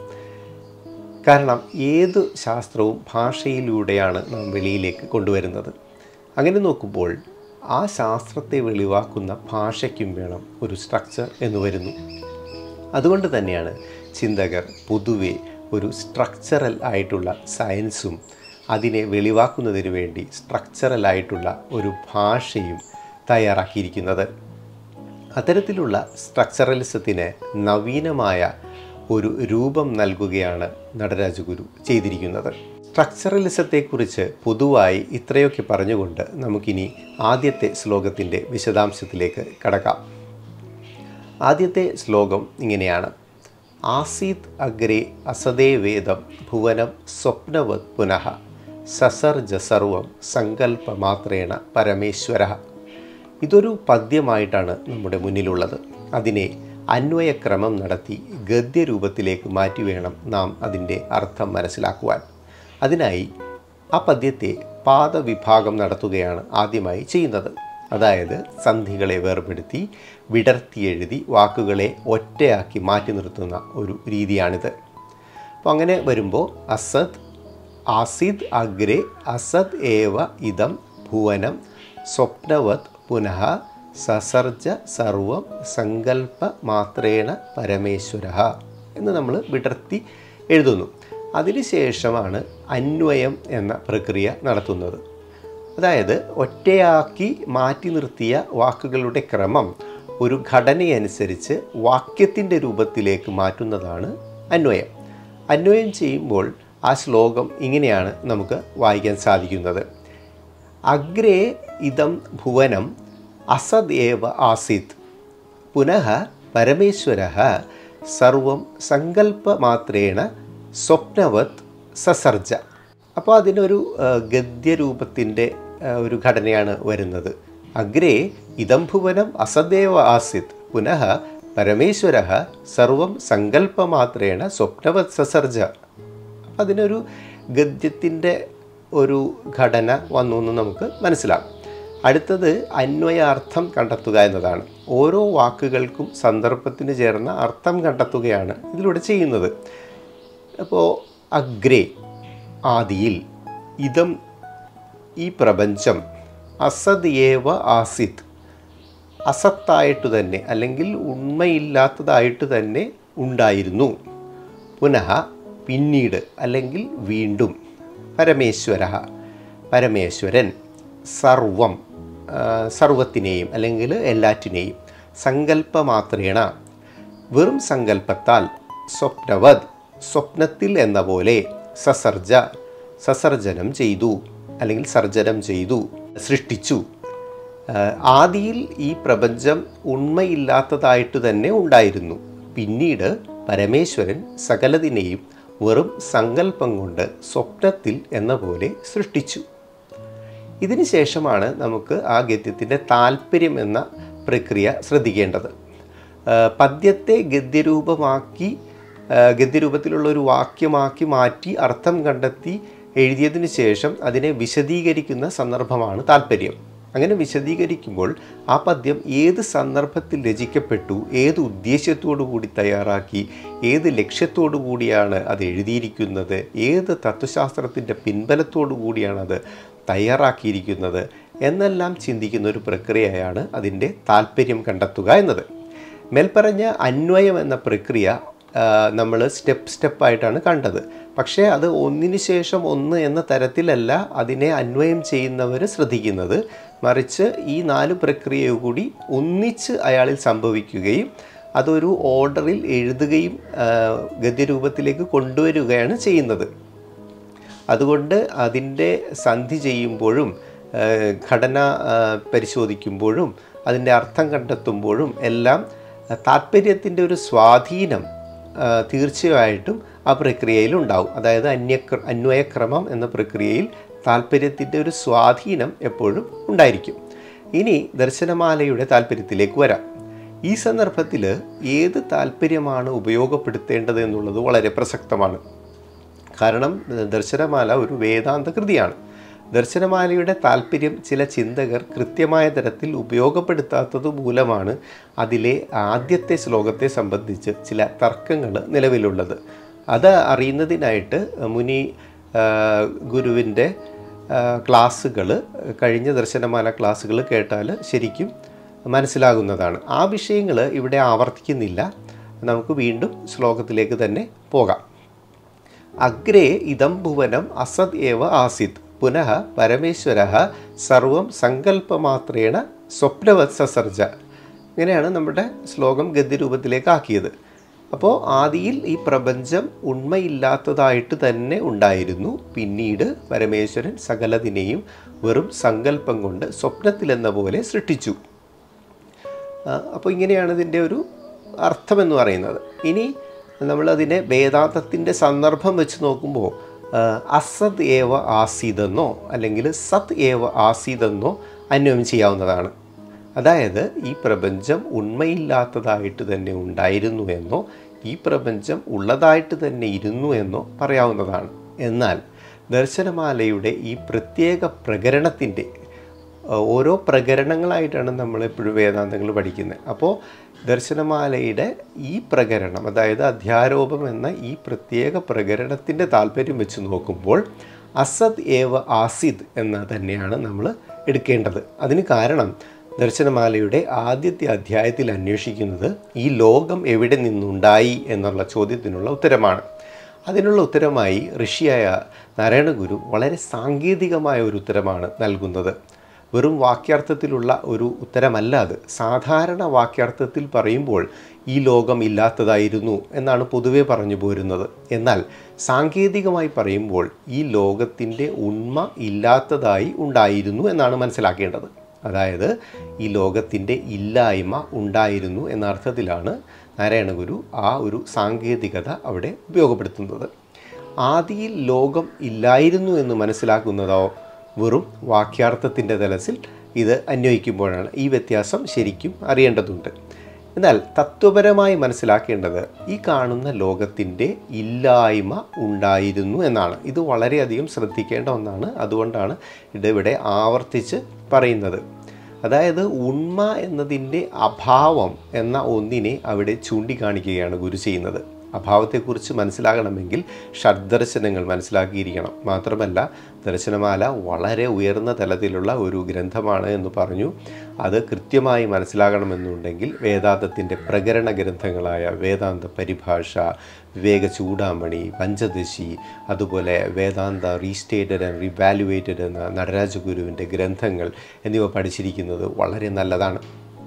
കാരണം ഏത് ശാസ്ത്രവും ഭാഷയിലൂടെയാണ് നാം വെളിയിലേക്ക് കൊണ്ടുവരുന്നത് അങ്ങനെ നോക്കുമ്പോൾ ആ ശാസ്ത്രത്തെ വെളിവാക്കുന്ന ഭാഷയ്ക്കും വേണം ഒരു സ്ട്രക്ചർ എന്ന് വരുന്നു അതുകൊണ്ട് തന്നെയാണ് ചിന്തകർ പൊതുവെ ഒരു സ്ട്രക്ചറൽ ആയിട്ടുള്ള സയൻസും അതിനെ വെളിവാക്കുന്നതിന് വേണ്ടി സ്ട്രക്ചറൽ ആയിട്ടുള്ള ഒരു ഭാഷയും തയ്യാറാക്കിയിരിക്കുന്നത് അത്തരത്തിലുള്ള സ്ട്രക്ചറലിസത്തിന് നവീനമായ ഒരു രൂപം നൽകുകയാണ് നടരാജഗുരു ചെയ്തിരിക്കുന്നത് സ്ട്രക്ചറലിസത്തെക്കുറിച്ച് പൊതുവായി ഇത്രയൊക്കെ പറഞ്ഞുകൊണ്ട് നമുക്കിനി ആദ്യത്തെ ശ്ലോകത്തിൻ്റെ വിശദാംശത്തിലേക്ക് കടക്കാം ആദ്യത്തെ ശ്ലോകം ഇങ്ങനെയാണ് ആസീത് അഗ്രേ അസദേ വേദം ഭുവനം സ്വപ്നവത് പുനഃ സസർജ സർവം സങ്കല്പമാത്രേണ പരമേശ്വര ഇതൊരു പദ്യമായിട്ടാണ് നമ്മുടെ മുന്നിലുള്ളത് അതിനെ അന്വയക്രമം നടത്തി ഗദ്യരൂപത്തിലേക്ക് മാറ്റി വേണം നാം അതിൻ്റെ അർത്ഥം മനസ്സിലാക്കുവാൻ അതിനായി ആ പദ്യത്തെ പാദവിഭാഗം നടത്തുകയാണ് ആദ്യമായി ചെയ്യുന്നത് അതായത് സന്ധികളെ വേർപെടുത്തി വിടർത്തി എഴുതി വാക്കുകളെ ഒറ്റയാക്കി മാറ്റി നിർത്തുന്ന ഒരു രീതിയാണിത് അപ്പോൾ അങ്ങനെ വരുമ്പോൾ അസദ് ആസിദ് അഗ്രേ അസദ് ഏവ ഇതം ഭുവനം സ്വപ്നവത് പുനഃ സസർജ സർവം സങ്കല്പ മാത്രേണ പരമേശ്വര എന്ന് നമ്മൾ വിടർത്തി എഴുതുന്നു അതിനുശേഷമാണ് അന്വയം എന്ന പ്രക്രിയ നടത്തുന്നത് അതായത് ഒറ്റയാക്കി മാറ്റി നിർത്തിയ വാക്കുകളുടെ ക്രമം ഒരു ഘടനയനുസരിച്ച് വാക്യത്തിൻ്റെ രൂപത്തിലേക്ക് മാറ്റുന്നതാണ് അന്വയം അന്വയം ചെയ്യുമ്പോൾ ആ ശ്ലോകം ഇങ്ങനെയാണ് നമുക്ക് വായിക്കാൻ സാധിക്കുന്നത് അഗ്രേ ഇതം ഭുവനം അസദ് ഏവ ആസിത് പുനഃ പരമേശ്വര സർവം സങ്കല്പമാത്രേണ സ്വപ്നവത് സസർജ അപ്പോൾ അതിനൊരു ആ, ഗദ്യരൂപത്തിൻ്റെ ആ, ഒരു ഘടനയാണ് വരുന്നത് അഗ്രേ ഇതം ഭുവനം അസദേവ ആസിത് പുനഃ പരമേശ്വര സർവം സങ്കല്പമാത്രേണ സ്വപ്നവത് സസർജ അപ്പം അതിനൊരു ഗദ്യത്തിൻ്റെ ഒരു ഘടന വന്നു എന്ന് നമുക്ക് മനസ്സിലാകും അടുത്തത് അന്വയാർത്ഥം കണ്ടെത്തുക എന്നതാണ് ഓരോ വാക്കുകൾക്കും സന്ദർഭത്തിന് ചേർന്ന അർത്ഥം കണ്ടെത്തുകയാണ് ഇതിലൂടെ ചെയ്യുന്നത് അപ്പോൾ അഗ്രേ ആദിയിൽ ഇതം ഈ പ്രപഞ്ചം അസദ് ഏവ ആസിത് അസത്തായിട്ട് തന്നെ അല്ലെങ്കിൽ ഉണ്മയില്ലാത്തതായിട്ട് തന്നെ ഉണ്ടായിരുന്നു പുനഃ പിന്നീട് അല്ലെങ്കിൽ വീണ്ടും പരമേശ്വര പരമേശ്വരൻ സർവം ആ, സർവത്തിനെയും അല്ലെങ്കിൽ എല്ലാറ്റിനെയും സങ്കല്പമാത്രേണ വെറും സങ്കല്പത്താൽ സ്വപ്നവത് സ്വപ്നത്തിൽ എന്ന പോലെ സസർജ സസർജനം ചെയ്തു അല്ലെങ്കിൽ സർജനം ചെയ്തു സൃഷ്ടിച്ചു ആ, ആദിയിൽ ഈ പ്രപഞ്ചം ഉണ്മയില്ലാത്തതായിട്ട് തന്നെ ഉണ്ടായിരുന്നു പിന്നീട് പരമേശ്വരൻ സകലതിനെയും വെറും സങ്കല്പം കൊണ്ട് സ്വപ്നത്തിൽ എന്ന പോലെ സൃഷ്ടിച്ചു ഇതിന് ശേഷമാണ് നമുക്ക് ആ ഗദ്യത്തിൻ്റെ താല്പര്യം എന്ന പ്രക്രിയ ശ്രദ്ധിക്കേണ്ടത് ആ, പദ്യത്തെ ഗദ്യരൂപമാക്കി ആ, ഗദ്യരൂപത്തിലുള്ള ഒരു വാക്യമാക്കി മാറ്റി അർത്ഥം കണ്ടെത്തി എഴുതിയതിന് ശേഷം അതിനെ വിശദീകരിക്കുന്ന സന്ദർഭമാണ് താല്പര്യം അങ്ങനെ വിശദീകരിക്കുമ്പോൾ ആ പദ്യം ഏത് സന്ദർഭത്തിൽ രചിക്കപ്പെട്ടു ഏത് ഉദ്ദേശ്യത്തോടു കൂടി തയ്യാറാക്കി ഏത് ലക്ഷ്യത്തോടു കൂടിയാണ് അത് എഴുതിയിരിക്കുന്നത് ഏത് തത്വശാസ്ത്രത്തിൻ്റെ പിൻബലത്തോടു കൂടിയാണ് അത് തയ്യാറാക്കിയിരിക്കുന്നത് എന്നെല്ലാം ചിന്തിക്കുന്ന ഒരു പ്രക്രിയയാണ് അതിൻ്റെ താല്പര്യം കണ്ടെത്തുക എന്നത് മേൽപ്പറഞ്ഞ അന്വയം എന്ന പ്രക്രിയ നമ്മൾ സ്റ്റെപ്പ് സ്റ്റെപ്പായിട്ടാണ് കണ്ടത് പക്ഷേ അത് ഒന്നിനു ശേഷം ഒന്ന് എന്ന തരത്തിലല്ല അതിനെ അന്വയം ചെയ്യുന്നവർ ശ്രദ്ധിക്കുന്നത് മറിച്ച് ഈ നാല് പ്രക്രിയ കൂടി ഒന്നിച്ച് അയാളിൽ സംഭവിക്കുകയും അതൊരു ഓർഡറിൽ എഴുതുകയും ആ, ഗദ്യരൂപത്തിലേക്ക് കൊണ്ടുവരികയാണ് ചെയ്യുന്നത് അതുകൊണ്ട് അതിൻ്റെ സന്ധി ചെയ്യുമ്പോഴും ആ, ഘടന ആ, പരിശോധിക്കുമ്പോഴും അതിൻ്റെ അർത്ഥം കണ്ടെത്തുമ്പോഴും എല്ലാം താല്പര്യത്തിൻ്റെ ഒരു സ്വാധീനം ആ, തീർച്ചയായിട്ടും ആ പ്രക്രിയയിൽ ഉണ്ടാവും അതായത് അന്യക്ര അന്വയക്രമം എന്ന പ്രക്രിയയിൽ താല്പര്യത്തിൻ്റെ ഒരു സ്വാധീനം എപ്പോഴും ഉണ്ടായിരിക്കും ഇനി ദർശനമാലയുടെ താല്പര്യത്തിലേക്ക് വരാം ഈ സന്ദർഭത്തിൽ ഏത് താല്പര്യമാണ് ഉപയോഗപ്പെടുത്തേണ്ടത് എന്നുള്ളത് വളരെ പ്രസക്തമാണ് കാരണം ഏഹ്, ദർശനമാല ഒരു വേദാന്ത കൃതിയാണ് ദർശനമാലയുടെ താല്പര്യം ചില ചിന്തകർ കൃത്യമായ തരത്തിൽ ഉപയോഗപ്പെടുത്താത്തത് മൂലമാണ് അതിലെ ആദ്യത്തെ ശ്ലോകത്തെ സംബന്ധിച്ച് ചില തർക്കങ്ങൾ നിലവിലുള്ളത് അത് അറിയുന്നതിനായിട്ട് മുനി ആഹ്, ഗുരുവിൻ്റെ ക്ലാസ്സുകൾ കഴിഞ്ഞ ദർശനമാല ക്ലാസ്സുകൾ കേട്ടാൽ ശരിക്കും മനസ്സിലാകുന്നതാണ് ആ വിഷയങ്ങൾ ഇവിടെ ആവർത്തിക്കുന്നില്ല നമുക്ക് വീണ്ടും ശ്ലോകത്തിലേക്ക് തന്നെ പോകാം അഗ്രേ ഇതം ഭുവനം അസദ് ഏവ ആസിത് പുനഃ പരമേശ്വര സർവം സങ്കല്പമാത്രേണ സ്വപ്നവത് സസർജ ഇങ്ങനെയാണ് നമ്മുടെ ശ്ലോകം ഗദ്യരൂപത്തിലേക്ക് ആക്കിയത് അപ്പോൾ ആദിയിൽ ഈ പ്രപഞ്ചം ഉണ്മയില്ലാത്തതായിട്ട് തന്നെ ഉണ്ടായിരുന്നു പിന്നീട് പരമേശ്വരൻ സകലതിനെയും വെറും സങ്കല്പം കൊണ്ട് സ്വപ്നത്തിലെന്ന പോലെ സൃഷ്ടിച്ചു അപ്പോൾ ഇങ്ങനെയാണ് ഇതിൻ്റെ ഒരു അർത്ഥമെന്ന് പറയുന്നത് ഇനി നമ്മളതിനെ വേദാന്തത്തിൻ്റെ സന്ദർഭം വെച്ച് നോക്കുമ്പോൾ ആ, അസത് ഏവ ആസീതെന്നോ അല്ലെങ്കിൽ സത് ഏവ ആസീതെന്നോ അന്വയം ചെയ്യാവുന്നതാണ് അതായത് ഈ പ്രപഞ്ചം ഉണ്മയില്ലാത്തതായിട്ട് തന്നെ ഉണ്ടായിരുന്നു എന്നോ ഈ പ്രപഞ്ചം ഉള്ളതായിട്ട് തന്നെ ഇരുന്നു എന്നോ പറയാവുന്നതാണ് എന്നാൽ ദർശനമാലയുടെ ഈ പ്രത്യേക പ്രകരണത്തിൻ്റെ ഏഹ് ഓരോ പ്രകരണങ്ങളായിട്ടാണ് നമ്മൾ എപ്പോഴും വേദാന്തങ്ങൾ പഠിക്കുന്നത് അപ്പോൾ ദർശനമാലയുടെ ഈ പ്രകരണം അതായത് അധ്യാരോപം എന്ന ഈ പ്രത്യേക പ്രകരണത്തിൻ്റെ താല്പര്യം വെച്ച് നോക്കുമ്പോൾ അസത് ഏവ ആസിദ് എന്ന് തന്നെയാണ് നമ്മൾ എടുക്കേണ്ടത് അതിന് കാരണം ദർശനമാലയുടെ ആദ്യത്തെ അധ്യായത്തിൽ അന്വേഷിക്കുന്നത് ഈ ലോകം എവിടെ നിന്നുണ്ടായി എന്നുള്ള ചോദ്യത്തിനുള്ള ഉത്തരമാണ് അതിനുള്ള ഉത്തരമായി ഋഷിയായ നാരായണഗുരു വളരെ സാങ്കേതികമായ ഒരു ഉത്തരമാണ് നൽകുന്നത് വെറും വാക്യാർത്ഥത്തിലുള്ള ഒരു ഉത്തരമല്ല അത് സാധാരണ വാക്യാർത്ഥത്തിൽ പറയുമ്പോൾ ഈ ലോകം ഇല്ലാത്തതായിരുന്നു എന്നാണ് പൊതുവെ പറഞ്ഞു പോരുന്നത് എന്നാൽ സാങ്കേതികമായി പറയുമ്പോൾ ഈ ലോകത്തിൻ്റെ ഉണ്മ ഇല്ലാത്തതായി ഉണ്ടായിരുന്നു എന്നാണ് മനസ്സിലാക്കേണ്ടത് അതായത് ഈ ലോകത്തിൻ്റെ ഇല്ലായ്മ ഉണ്ടായിരുന്നു എന്ന അർത്ഥത്തിലാണ് നാരായണഗുരു ആ ഒരു സാങ്കേതികത അവിടെ ഉപയോഗപ്പെടുത്തുന്നത് ആദിയിൽ ലോകം ഇല്ലായിരുന്നു എന്ന് മനസ്സിലാക്കുന്നതോ വെറും വാക്യാർത്ഥത്തിൻ്റെ തലത്തിൽ ഇത് അന്വയിക്കുമ്പോഴാണ് ഈ വ്യത്യാസം ശരിക്കും അറിയേണ്ടതുണ്ട് എന്നാൽ തത്വപരമായി മനസ്സിലാക്കേണ്ടത് ഈ കാണുന്ന ലോകത്തിൻ്റെ ഇല്ലായ്മ ഉണ്ടായിരുന്നു എന്നാണ് ഇത് വളരെയധികം ശ്രദ്ധിക്കേണ്ട ഒന്നാണ് അതുകൊണ്ടാണ് ഇത് ഇവിടെ ആവർത്തിച്ച് പറയുന്നത് അതായത് ഉണ്മ എന്നതിൻ്റെ അഭാവം എന്ന ഒന്നിനെ അവിടെ ചൂണ്ടിക്കാണിക്കുകയാണ് ഗുരു ചെയ്യുന്നത് അഭാവത്തെക്കുറിച്ച് മനസ്സിലാകണമെങ്കിൽ ഷഡ്ദർശനങ്ങൾ മനസ്സിലാക്കിയിരിക്കണം മാത്രമല്ല ദർശനമാല വളരെ ഉയർന്ന തലത്തിലുള്ള ഒരു ഗ്രന്ഥമാണ് എന്ന് പറഞ്ഞു അത് കൃത്യമായി മനസ്സിലാകണമെന്നുണ്ടെങ്കിൽ വേദാന്തത്തിൻ്റെ പ്രകരണ ഗ്രന്ഥങ്ങളായ വേദാന്ത പരിഭാഷ വിവേക ചൂടാമണി പഞ്ചദശി അതുപോലെ വേദാന്ത റീസ്റ്റേറ്റഡ് ആൻഡ് റിവാലുവേറ്റഡ് എന്ന നടരാജഗുരുവിൻ്റെ ഗ്രന്ഥങ്ങൾ എന്നിവ പഠിച്ചിരിക്കുന്നത് വളരെ നല്ലതാണ്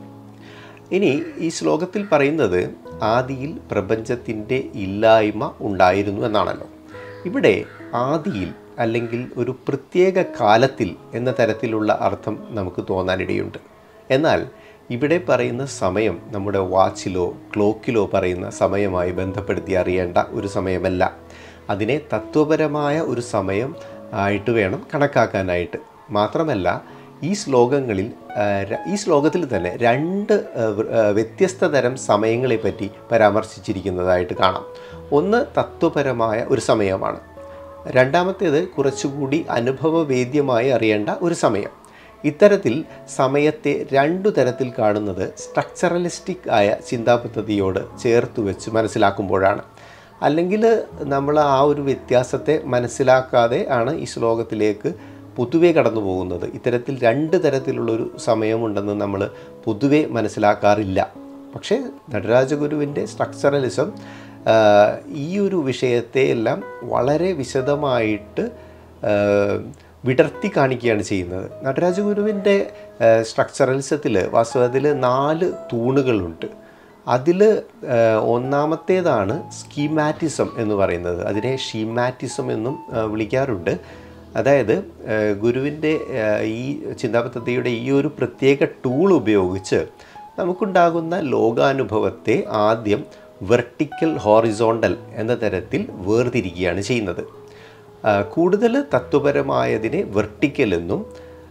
ഇനി ഈ ശ്ലോകത്തിൽ പറയുന്നത് ആദിയിൽ പ്രപഞ്ചത്തിൻ്റെ ഇല്ലായ്മ ഉണ്ടായിരുന്നു എന്നാണല്ലോ ഇവിടെ ആദിയിൽ അല്ലെങ്കിൽ ഒരു പ്രത്യേക കാലത്തിൽ എന്ന തരത്തിലുള്ള അർത്ഥം നമുക്ക് തോന്നാനിടയുണ്ട് എന്നാൽ ഇവിടെ പറയുന്ന സമയം നമ്മുടെ വാച്ചിലോ ക്ലോക്കിലോ പറയുന്ന സമയമായി ബന്ധപ്പെടുത്തി അറിയേണ്ട ഒരു സമയമല്ല അതിനെ തത്വപരമായ ഒരു സമയം ആയിട്ട് വേണം കണക്കാക്കാനായിട്ട് മാത്രമല്ല ഈ ശ്ലോകങ്ങളിൽ ആ, ര- ഈ ശ്ലോകത്തിൽ തന്നെ രണ്ട് ആ, വൃ- ആ, വ്യത്യസ്ത തരം സമയങ്ങളെ പറ്റി പരാമർശിച്ചിരിക്കുന്നതായിട്ട് കാണാം ഒന്ന് തത്വപരമായ ഒരു സമയമാണ് രണ്ടാമത്തേത് കുറച്ചുകൂടി അനുഭവവേദ്യമായി അറിയേണ്ട ഒരു സമയം ഇത്തരത്തിൽ സമയത്തെ രണ്ടു തരത്തിൽ കാണുന്നത് സ്ട്രക്ചറലിസ്റ്റിക് ആയ ചിന്താപദ്ധതിയോട് ചേർത്ത് വെച്ച് മനസ്സിലാക്കുമ്പോഴാണ് അല്ലെങ്കിൽ നമ്മൾ ആ ഒരു വ്യത്യാസത്തെ മനസ്സിലാക്കാതെ ആണ് ഈ ശ്ലോകത്തിലേക്ക് പൊതുവെ കടന്നു പോകുന്നത് ഇത്തരത്തിൽ രണ്ട് തരത്തിലുള്ളൊരു സമയമുണ്ടെന്ന് നമ്മൾ പൊതുവെ മനസ്സിലാക്കാറില്ല പക്ഷേ നടരാജഗുരുവിൻ്റെ സ്ട്രക്ചറലിസം ആ, ഈ ഒരു വിഷയത്തെ എല്ലാം വളരെ വിശദമായിട്ട് ആ, വിടർത്തി കാണിക്കുകയാണ് ചെയ്യുന്നത് നടരാജഗുരുവിൻ്റെ സ്ട്രക്ചറലിസത്തിൽ വാസ്തവത്തിൽ നാല് തൂണുകളുണ്ട് അതിൽ ഒന്നാമത്തേതാണ് സ്കീമാറ്റിസം എന്ന് പറയുന്നത് അതിനെ ഷീമാറ്റിസം എന്നും ആ, വിളിക്കാറുണ്ട് അതായത് ആ, ഗുരുവിൻ്റെ ആ, ഈ ചിന്താപദ്ധതിയുടെ ഈ ഒരു പ്രത്യേക ടൂൾ ഉപയോഗിച്ച് നമുക്കുണ്ടാകുന്ന ലോകാനുഭവത്തെ ആദ്യം വെർട്ടിക്കൽ ഹോറിസോണ്ടൽ എന്ന തരത്തിൽ വേർതിരിക്കുകയാണ് ചെയ്യുന്നത് ആ, കൂടുതൽ തത്വപരമായതിനെ വെർട്ടിക്കൽ എന്നും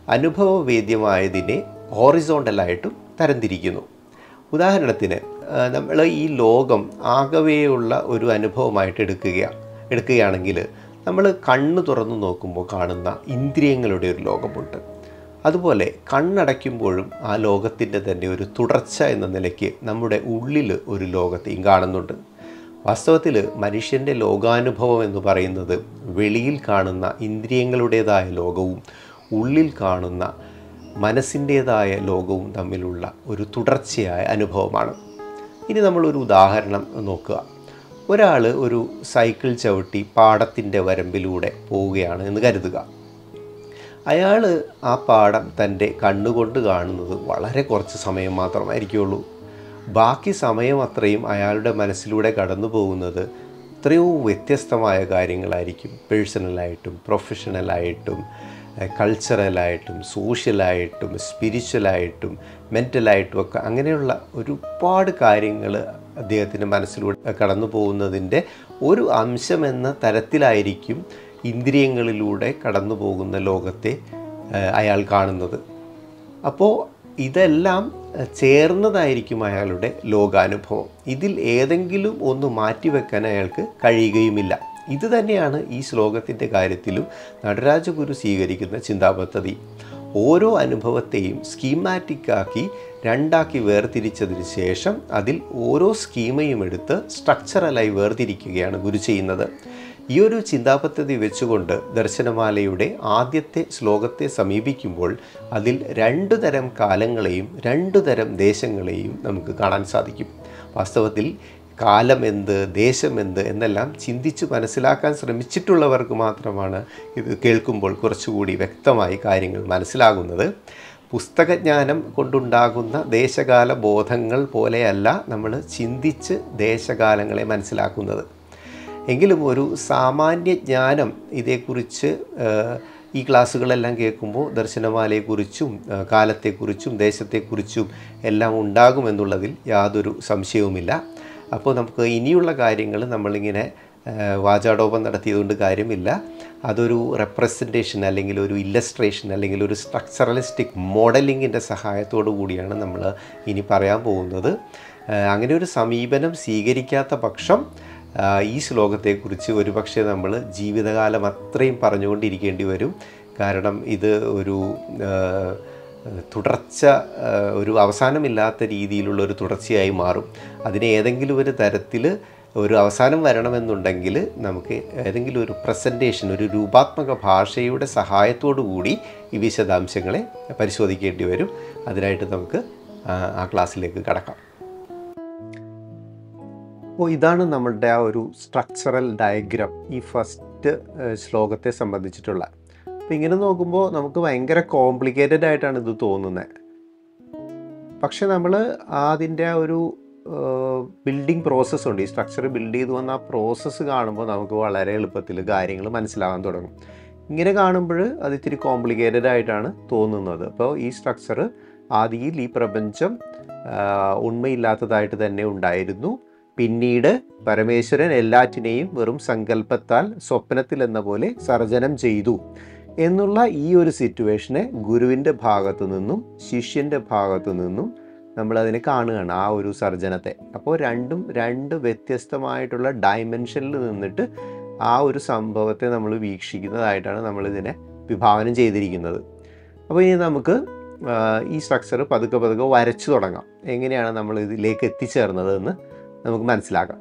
അനുഭവവേദ്യമായതിനെ ഹോറിസോണ്ടലായിട്ടും തരംതിരിക്കുന്നു ഉദാഹരണത്തിന് നമ്മൾ ഈ ലോകം ആകവെയുള്ള ഒരു അനുഭവമായിട്ട് എടുക്കുക എടുക്കുകയാണെങ്കിൽ നമ്മൾ കണ്ണ് തുറന്നു നോക്കുമ്പോൾ കാണുന്ന ഇന്ദ്രിയങ്ങളുടെ ഒരു ലോകമുണ്ട് അതുപോലെ കണ്ണടയ്ക്കുമ്പോഴും ആ ലോകത്തിൻ്റെ തന്നെ ഒരു തുടർച്ച എന്ന നിലയ്ക്ക് നമ്മുടെ ഉള്ളിൽ ഒരു ലോകത്തെയും കാണുന്നുണ്ട് വാസ്തവത്തിൽ മനുഷ്യൻ്റെ ലോകാനുഭവം എന്ന് പറയുന്നത് വെളിയിൽ കാണുന്ന ഇന്ദ്രിയങ്ങളുടേതായ ലോകവും ഉള്ളിൽ കാണുന്ന മനസ്സിൻ്റേതായ ലോകവും തമ്മിലുള്ള ഒരു തുടർച്ചയായ അനുഭവമാണ് ഇനി നമ്മളൊരു ഉദാഹരണം നോക്കുക ഒരാൾ ഒരു സൈക്കിൾ ചവിട്ടി പാടത്തിൻ്റെ വരമ്പിലൂടെ പോവുകയാണ് എന്ന് കരുതുക അയാൾ ആ പാടം തൻ്റെ കണ്ണുകൊണ്ട് കാണുന്നത് വളരെ കുറച്ച് സമയം മാത്രമായിരിക്കുള്ളൂ ബാക്കി സമയം അത്രയും അയാളുടെ മനസ്സിലൂടെ കടന്നു പോകുന്നത് എത്രയോ വ്യത്യസ്തമായ കാര്യങ്ങളായിരിക്കും പേഴ്സണലായിട്ടും പ്രൊഫഷണലായിട്ടും കൾച്ചറലായിട്ടും സോഷ്യലായിട്ടും സ്പിരിച്വലായിട്ടും മെൻ്റലായിട്ടും ഒക്കെ അങ്ങനെയുള്ള ഒരുപാട് കാര്യങ്ങൾ അദ്ദേഹത്തിൻ്റെ മനസ്സിലൂടെ കടന്നു പോകുന്നതിൻ്റെ ഒരു അംശം എന്ന തരത്തിലായിരിക്കും ഇന്ദ്രിയങ്ങളിലൂടെ കടന്നു പോകുന്ന ലോകത്തെ ഏഹ്, അയാൾ കാണുന്നത് അപ്പോൾ ഇതെല്ലാം ഏഹ്, ചേർന്നതായിരിക്കും അയാളുടെ ലോകാനുഭവം ഇതിൽ ഏതെങ്കിലും ഒന്ന് മാറ്റിവെക്കാൻ അയാൾക്ക് കഴിയുകയുമില്ല ഇത് തന്നെയാണ് ഈ ശ്ലോകത്തിൻ്റെ കാര്യത്തിലും നടരാജഗുരു സ്വീകരിക്കുന്ന ചിന്താപദ്ധതി ഓരോ അനുഭവത്തെയും സ്കീമാറ്റിക്കാക്കി രണ്ടാക്കി വേർതിരിച്ചതിന് ശേഷം അതിൽ ഓരോ സ്കീമയും എടുത്ത് സ്ട്രക്ചറലായി വേർതിരിക്കുകയാണ് ഗുരു ചെയ്യുന്നത് ഈ ഒരു ചിന്താപദ്ധതി വെച്ചുകൊണ്ട് ദർശനമാലയുടെ ആദ്യത്തെ ശ്ലോകത്തെ സമീപിക്കുമ്പോൾ അതിൽ രണ്ടു തരം കാലങ്ങളെയും രണ്ടു തരം ദേശങ്ങളെയും നമുക്ക് കാണാൻ സാധിക്കും വാസ്തവത്തിൽ കാലം എന്ത് ദേശം എന്ത് എന്നെല്ലാം ചിന്തിച്ച് മനസ്സിലാക്കാൻ ശ്രമിച്ചിട്ടുള്ളവർക്ക് മാത്രമാണ് ഇത് കേൾക്കുമ്പോൾ കുറച്ചുകൂടി വ്യക്തമായി കാര്യങ്ങൾ മനസ്സിലാകുന്നത് പുസ്തകജ്ഞാനം കൊണ്ടുണ്ടാകുന്ന ദേശകാല ബോധങ്ങൾ പോലെയല്ല നമ്മൾ ചിന്തിച്ച് ദേശകാലങ്ങളെ മനസ്സിലാക്കുന്നത് എങ്കിലും ഒരു സാമാന്യ ജ്ഞാനം ഇതേക്കുറിച്ച് ഏഹ്, ഈ ക്ലാസ്സുകളെല്ലാം കേൾക്കുമ്പോൾ ദർശനമാലയെക്കുറിച്ചും ഏഹ്, കാലത്തെക്കുറിച്ചും ദേശത്തെക്കുറിച്ചും എല്ലാം ഉണ്ടാകുമെന്നുള്ളതിൽ യാതൊരു സംശയവുമില്ല അപ്പോൾ നമുക്ക് ഇനിയുള്ള കാര്യങ്ങൾ നമ്മളിങ്ങനെ ഏഹ്, വാചാടോപം നടത്തിയതുകൊണ്ട് കാര്യമില്ല അതൊരു റെപ്രസെൻറ്റേഷൻ അല്ലെങ്കിൽ ഒരു ഇല്ലസ്ട്രേഷൻ അല്ലെങ്കിൽ ഒരു സ്ട്രക്ചറലിസ്റ്റിക് മോഡലിങ്ങിൻ്റെ സഹായത്തോടു കൂടിയാണ് നമ്മൾ ഇനി പറയാൻ പോകുന്നത് ഏഹ്, അങ്ങനെ ഒരു സമീപനം സ്വീകരിക്കാത്ത പക്ഷം ആ, ഈ ശ്ലോകത്തെക്കുറിച്ച് ഒരുപക്ഷെ നമ്മൾ ജീവിതകാലം അത്രയും പറഞ്ഞുകൊണ്ടിരിക്കേണ്ടി വരും കാരണം ഇത് ഒരു ആ, തുടർച്ച ആ, ഒരു അവസാനമില്ലാത്ത രീതിയിലുള്ള ഒരു തുടർച്ചയായി മാറും അതിന് ഏതെങ്കിലും ഒരു തരത്തിൽ ഒരു അവസാനം വരണമെന്നുണ്ടെങ്കിൽ നമുക്ക് ഏതെങ്കിലും ഒരു പ്രസൻറ്റേഷൻ ഒരു രൂപാത്മക ഭാഷയുടെ സഹായത്തോടു കൂടി ഈ വിശദാംശങ്ങളെ പരിശോധിക്കേണ്ടി വരും അതിനായിട്ട് നമുക്ക് ആ, ആ ക്ലാസ്സിലേക്ക് കടക്കാം അപ്പോൾ ഇതാണ് നമ്മളുടെ ആ ഒരു സ്ട്രക്ചറൽ ഡയഗ്രാം ഈ ഫസ്റ്റ് ശ്ലോകത്തെ സംബന്ധിച്ചിട്ടുള്ള അപ്പോൾ ഇങ്ങനെ നോക്കുമ്പോൾ നമുക്ക് ഭയങ്കര കോംപ്ലിക്കേറ്റഡ് ആയിട്ടാണ് ഇത് തോന്നുന്നത് പക്ഷെ നമ്മൾ അതിൻ്റെ ആ ഒരു ബിൽഡിംഗ് പ്രോസസ്സ് ഉണ്ട് ഈ സ്ട്രക്ചർ ബിൽഡ് ചെയ്തു വന്ന ആ പ്രോസസ്സ് കാണുമ്പോൾ നമുക്ക് വളരെ എളുപ്പത്തിൽ കാര്യങ്ങൾ മനസ്സിലാകാൻ തുടങ്ങും ഇങ്ങനെ കാണുമ്പോൾ അത് ഇത്തിരി കോംപ്ലിക്കേറ്റഡ് ആയിട്ടാണ് തോന്നുന്നത് അപ്പോൾ ഈ സ്ട്രക്ചർ ആദിയിൽ ഈ പ്രപഞ്ചം ആ, ഉണ്മയില്ലാത്തതായിട്ട് തന്നെ ഉണ്ടായിരുന്നു പിന്നീട് പരമേശ്വരൻ എല്ലാറ്റിനെയും വെറും സങ്കല്പത്താൽ സ്വപ്നത്തിൽ എന്ന പോലെ സർജനം ചെയ്തു എന്നുള്ള ഈ ഒരു സിറ്റുവേഷനെ ഗുരുവിൻ്റെ ഭാഗത്തു നിന്നും ശിഷ്യൻ്റെ ഭാഗത്തു നിന്നും നമ്മളതിനെ കാണുകയാണ് ആ ഒരു സർജനത്തെ അപ്പോൾ രണ്ടും രണ്ട് വ്യത്യസ്തമായിട്ടുള്ള ഡയമെൻഷനിൽ നിന്നിട്ട് ആ ഒരു സംഭവത്തെ നമ്മൾ വീക്ഷിക്കുന്നതായിട്ടാണ് നമ്മളിതിനെ വിഭാവനം ചെയ്തിരിക്കുന്നത് അപ്പോൾ ഇനി നമുക്ക് ആ, ഈ സ്ട്രക്ചർ പതുക്കെ പതുക്കെ വരച്ചു തുടങ്ങാം എങ്ങനെയാണ് നമ്മൾ ഇതിലേക്ക് എത്തിച്ചേർന്നത് എന്ന് നമുക്ക് മനസ്സിലാക്കാം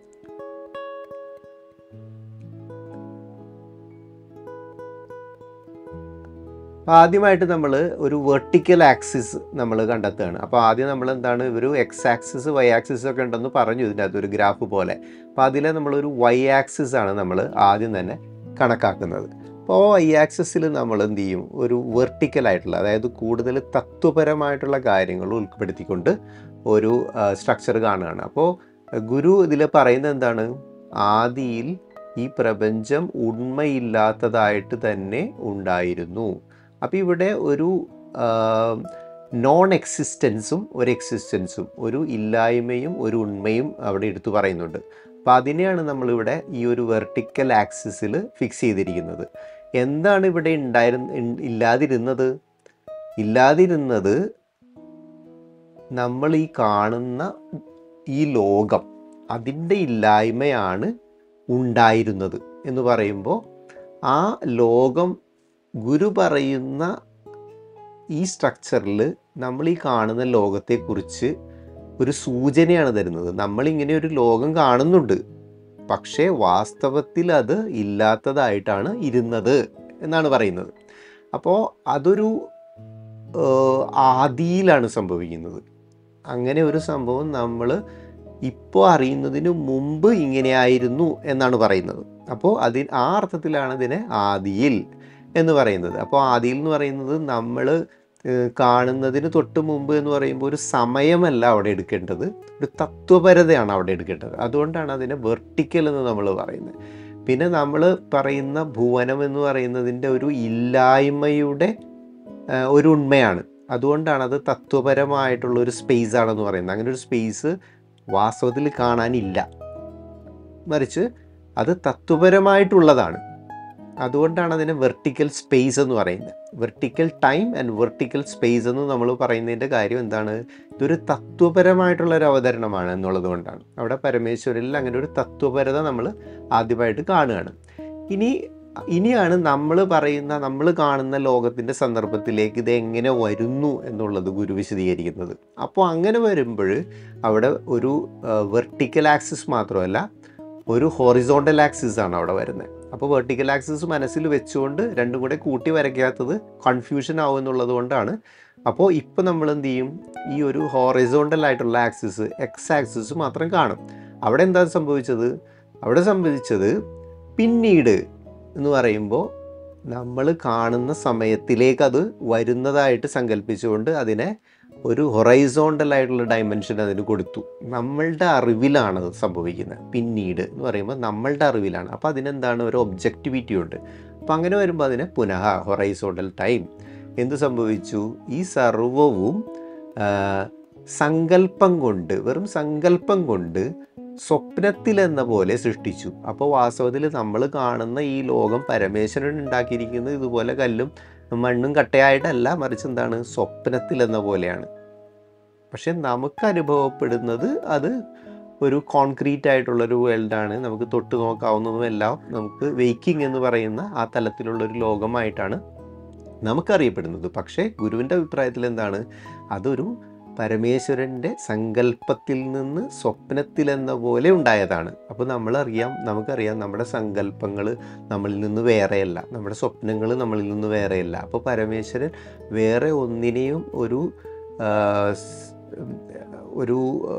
അപ്പോൾ ആദ്യമായിട്ട് നമ്മൾ ഒരു വെർട്ടിക്കൽ ആക്സിസ് നമ്മൾ കണ്ടെത്തുകയാണ് അപ്പോൾ ആദ്യം നമ്മൾ എന്താണ് ഒരു എക്സ് ആക്സിസ് വൈ ആക്സിസ് ഒക്കെ ഉണ്ടെന്ന് പറഞ്ഞു ഇതിൻ്റെ അകത്ത് ഒരു ഗ്രാഫ് പോലെ അപ്പോൾ അതിലെ നമ്മളൊരു വൈ ആക്സിസ് ആണ് നമ്മൾ ആദ്യം തന്നെ കണക്കാക്കുന്നത് അപ്പോൾ വൈ ആക്സിസിൽ നമ്മൾ എന്ത് ചെയ്യും ഒരു വെർട്ടിക്കൽ ആയിട്ടുള്ള അതായത് കൂടുതൽ തത്വപരമായിട്ടുള്ള കാര്യങ്ങൾ ഉൾപ്പെടുത്തിക്കൊണ്ട് ഒരു സ്ട്രക്ചർ കാണുകയാണ് അപ്പോൾ ഗുരു ഇതിൽ പറയുന്നത് എന്താണ് ആദിയിൽ ഈ പ്രപഞ്ചം ഉണ്മയില്ലാത്തതായിട്ട് തന്നെ ഉണ്ടായിരുന്നു അപ്പോൾ ഇവിടെ ഒരു നോൺ എക്സിസ്റ്റൻസും ഒരു എക്സിസ്റ്റൻസും ഒരു ഇല്ലായ്മയും ഒരു ഉണ്മയും അവിടെ എടുത്തു പറയുന്നുണ്ട് അപ്പോൾ അതിനെയാണ് നമ്മളിവിടെ ഈ ഒരു വെർട്ടിക്കൽ ആക്സിസിൽ ഫിക്സ് ചെയ്തിരിക്കുന്നത് എന്താണ് ഇവിടെ ഉണ്ടായിരുന്ന ഇൻ- ഇല്ലാതിരുന്നത് ഇല്ലാതിരുന്നത് നമ്മൾ ഈ കാണുന്ന ഈ ലോകം അതിൻ്റെ ഇല്ലായ്മയാണ് ഉണ്ടായിരുന്നത് എന്ന് പറയുമ്പോൾ ആ ലോകം ഗുരു പറയുന്ന ഈ സ്ട്രക്ചറിൽ നമ്മൾ ഈ കാണുന്ന ലോകത്തെക്കുറിച്ച് ഒരു സൂചനയാണ് തരുന്നത് നമ്മളിങ്ങനെ ഒരു ലോകം കാണുന്നുണ്ട് പക്ഷേ വാസ്തവത്തിൽ അത് ഇല്ലാത്തതായിട്ടാണ് ഇരുന്നത് എന്നാണ് പറയുന്നത് അപ്പോൾ അതൊരു ഏഹ്, ആദിയിലാണ് സംഭവിക്കുന്നത് അങ്ങനെ ഒരു സംഭവം നമ്മൾ ഇപ്പോൾ അറിയുന്നതിന് മുമ്പ് ഇങ്ങനെയായിരുന്നു എന്നാണ് പറയുന്നത് അപ്പോൾ അതിൽ ആ അർത്ഥത്തിലാണ് ഇതിനെ ആദിയിൽ എന്ന് പറയുന്നത് അപ്പോൾ ആദിയിൽ എന്ന് പറയുന്നത് നമ്മൾ ഏഹ്, കാണുന്നതിന് തൊട്ട് മുമ്പ് എന്ന് പറയുമ്പോൾ ഒരു സമയമല്ല അവിടെ എടുക്കേണ്ടത് ഒരു തത്വപരതയാണ് അവിടെ എടുക്കേണ്ടത് അതുകൊണ്ടാണ് അതിനെ വെർട്ടിക്കൽ എന്ന് നമ്മൾ പറയുന്നത് പിന്നെ നമ്മൾ പറയുന്ന ഭുവനം എന്ന് പറയുന്നതിൻ്റെ ഒരു ഇല്ലായ്മയുടെ ആ, ഒരു ഉണ്മയാണ് അതുകൊണ്ടാണ് അത് തത്വപരമായിട്ടുള്ള ഒരു സ്പേസ് ആണെന്ന് പറയുന്നത് അങ്ങനെ ഒരു സ്പേസ് വാസ്തവത്തിൽ കാണാനില്ല മറിച്ച് അത് തത്വപരമായിട്ടുള്ളതാണ് അതുകൊണ്ടാണ് അതിനെ വെർട്ടിക്കൽ സ്പേസ് എന്ന് പറയുന്നത് vertical time and vertical space എന്ന് നമ്മൾ പറയുന്നതിൻ്റെ കാര്യം എന്താണ് ഇതൊരു തത്വപരമായിട്ടുള്ള ഒരു അവതരണമാണ് എന്നുള്ളത് കൊണ്ടാണ് അവിടെ പരമേശ്വരനിൽ അങ്ങനെ ഒരു തത്വപരത നമ്മൾ ആദ്യമായിട്ട് കാണുകയാണ് ഇനി ഇനിയാണ് നമ്മൾ പറയുന്ന നമ്മൾ കാണുന്ന ലോകത്തിൻ്റെ സന്ദർഭത്തിലേക്ക് ഇത് എങ്ങനെ വരുന്നു എന്നുള്ളത് ഗുരു വിശദീകരിക്കുന്നത് അപ്പോൾ അങ്ങനെ വരുമ്പോൾ അവിടെ ഒരു വെർട്ടിക്കൽ ആക്സിസ് മാത്രമല്ല ഒരു ഹോറിസോണ്ടൽ ആക്സിസ് ആണ് അവിടെ വരുന്നത് അപ്പോൾ വെർട്ടിക്കൽ ആക്സിസ് മനസ്സിൽ വെച്ചുകൊണ്ട് രണ്ടും കൂടെ കൂട്ടി വരയ്ക്കാത്തത് കൺഫ്യൂഷൻ ആവും എന്നുള്ളത് കൊണ്ടാണ് അപ്പോൾ ഇപ്പോൾ നമ്മൾ എന്ത് ചെയ്യും ഈ ഒരു ഹോറിസോണ്ടൽ ആയിട്ടുള്ള ആക്സിസ് എക്സ് ആക്സിസ് മാത്രം കാണും അവിടെ എന്താ സംഭവിച്ചത് അവിടെ സംഭവിച്ചത് പിന്നീട് എന്ന് പറയുമ്പോൾ നമ്മൾ കാണുന്ന സമയത്തിലേക്ക് അത് വരുന്നതായിട്ട് സങ്കല്പിച്ചുകൊണ്ട് അതിനെ ഒരു ഹൊറൈസോണ്ടൽ ആയിട്ടുള്ള ഡയമെൻഷൻ അതിന് കൊടുത്തു നമ്മളുടെ അറിവിലാണ് അത് സംഭവിക്കുന്നത് പിന്നീട് എന്ന് പറയുമ്പോൾ നമ്മളുടെ അറിവിലാണ് അപ്പോൾ അതിനെന്താണ് ഒരു ഒബ്ജക്റ്റിവിറ്റി ഉണ്ട് അപ്പോൾ അങ്ങനെ വരുമ്പോൾ അതിനെ പുനഃ ഹൊറൈസോണ്ടൽ ടൈം എന്ത് സംഭവിച്ചു ഈ സർവവും ആ, സങ്കല്പം കൊണ്ട് വെറും സങ്കല്പം കൊണ്ട് സ്വപ്നത്തിൽ എന്ന പോലെ സൃഷ്ടിച്ചു അപ്പോൾ വാസ്തവത്തിൽ നമ്മൾ കാണുന്ന ഈ ലോകം പരമേശ്വരൻ ഉണ്ടാക്കിയിരിക്കുന്നത് ഇതുപോലെ കല്ലും മണ്ണും കട്ടയായിട്ടല്ല മറിച്ച് എന്താണ് സ്വപ്നത്തിൽ എന്ന പോലെയാണ് പക്ഷെ നമുക്ക് അനുഭവപ്പെടുന്നത് അത് ഒരു കോൺക്രീറ്റ് ആയിട്ടുള്ളൊരു വേൾഡാണ് നമുക്ക് തൊട്ട് നോക്കാവുന്നതുമെല്ലാം നമുക്ക് വെയ്ക്കിംഗ് എന്ന് പറയുന്ന ആ തലത്തിലുള്ളൊരു ലോകമായിട്ടാണ് നമുക്കറിയപ്പെടുന്നത് പക്ഷേ ഗുരുവിൻ്റെ അഭിപ്രായത്തിൽ എന്താണ് അതൊരു പരമേശ്വരൻ്റെ സങ്കല്പത്തിൽ നിന്ന് സ്വപ്നത്തിൽ എന്ന പോലെ ഉണ്ടായതാണ് അപ്പോൾ നമ്മളറിയാം നമുക്കറിയാം നമ്മുടെ സങ്കല്പങ്ങൾ നമ്മളിൽ നിന്ന് വേറെയല്ല നമ്മുടെ സ്വപ്നങ്ങൾ നമ്മളിൽ നിന്ന് വേറെയല്ല അപ്പോൾ പരമേശ്വരൻ വേറെ ഒന്നിനെയും ഒരു ആ, സ്- ഒരു ആ,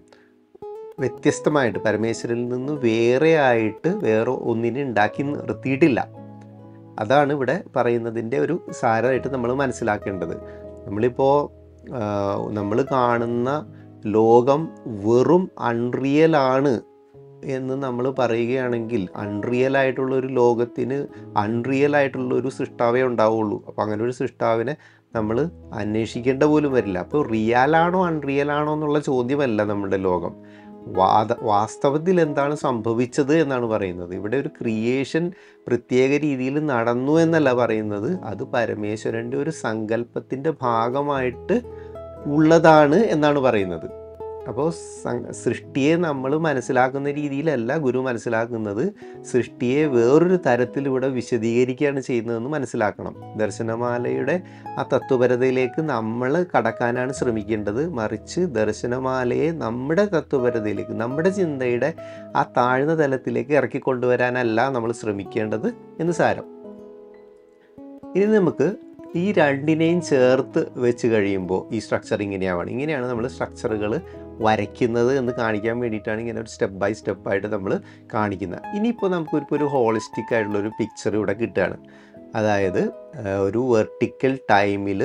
വ്യത്യസ്തമായിട്ട് പരമേശ്വരനിൽ നിന്ന് വേറെ ആയിട്ട് വേറെ ഒന്നിനെ ഉണ്ടാക്കി നിർത്തിയിട്ടില്ല അതാണ് ഇവിടെ പറയുന്നതിൻ്റെ ഒരു സാരമായിട്ട് നമ്മൾ മനസ്സിലാക്കേണ്ടത് നമ്മളിപ്പോൾ നമ്മൾ കാണുന്ന ലോകം വെറും അൺറിയൽ ആണ് എന്ന് നമ്മൾ പറയുകയാണെങ്കിൽ അൺറിയൽ ആയിട്ടുള്ള ഒരു ലോകത്തിന് അൺറിയൽ ആയിട്ടുള്ള ഒരു സൃഷ്ടാവേ ഉണ്ടാവുള്ളൂ അപ്പോൾ അങ്ങനെ ഒരു സൃഷ്ടാവിനെ നമ്മൾ അന്വേഷിക്കേണ്ട പോലും വരില്ല അപ്പോൾ റിയൽ ആണോ അൺറിയൽ ആണോ എന്നുള്ള ചോദ്യമല്ല നമ്മുടെ ലോകം വാദ വാസ്തവത്തിൽ എന്താണ് സംഭവിച്ചത് എന്നാണ് പറയുന്നത് ഇവിടെ ഒരു ക്രിയേഷൻ പ്രത്യേക രീതിയിൽ നടന്നു എന്നല്ല പറയുന്നത് അത് പരമേശ്വരൻ്റെ ഒരു സങ്കല്പത്തിൻ്റെ ഭാഗമായിട്ട് ഉള്ളതാണ് എന്നാണ് പറയുന്നത് അപ്പോൾ സം- സൃഷ്ടിയെ നമ്മൾ മനസ്സിലാക്കുന്ന രീതിയിലല്ല ഗുരു മനസ്സിലാക്കുന്നത് സൃഷ്ടിയെ വേറൊരു തരത്തിൽ ഇവിടെ വിശദീകരിക്കുകയാണ് ചെയ്യുന്നതെന്ന് മനസ്സിലാക്കണം ദർശനമാലയുടെ ആ തത്വപരതയിലേക്ക് നമ്മൾ കടക്കാനാണ് ശ്രമിക്കേണ്ടത് മറിച്ച് ദർശനമാലയെ നമ്മുടെ തത്വപരതയിലേക്ക് നമ്മുടെ ചിന്തയുടെ ആ താഴ്ന്ന തലത്തിലേക്ക് ഇറക്കിക്കൊണ്ടുവരാനല്ല നമ്മൾ ശ്രമിക്കേണ്ടത് എന്ന് സാരം ഇനി നമുക്ക് ഈ രണ്ടിനെയും ചേർത്ത് വെച്ച് കഴിയുമ്പോൾ ഈ സ്ട്രക്ചർ ഇങ്ങനെയാവണം ഇങ്ങനെയാണ് നമ്മൾ സ്ട്രക്ചറുകൾ വരയ്ക്കുന്നത് എന്ന് കാണിക്കാൻ വേണ്ടിയിട്ടാണ് ഇങ്ങനെ ഒരു സ്റ്റെപ്പ് ബൈ സ്റ്റെപ്പായിട്ട് നമ്മൾ കാണിക്കുന്നത് ഇനിയിപ്പോൾ നമുക്ക് ഇപ്പോൾ ഒരു ഹോളിസ്റ്റിക് ആയിട്ടുള്ള ഒരു പിക്ചർ ഇവിടെ കിട്ടുകയാണ് അതായത് ആ, ഒരു വെർട്ടിക്കൽ ടൈമിൽ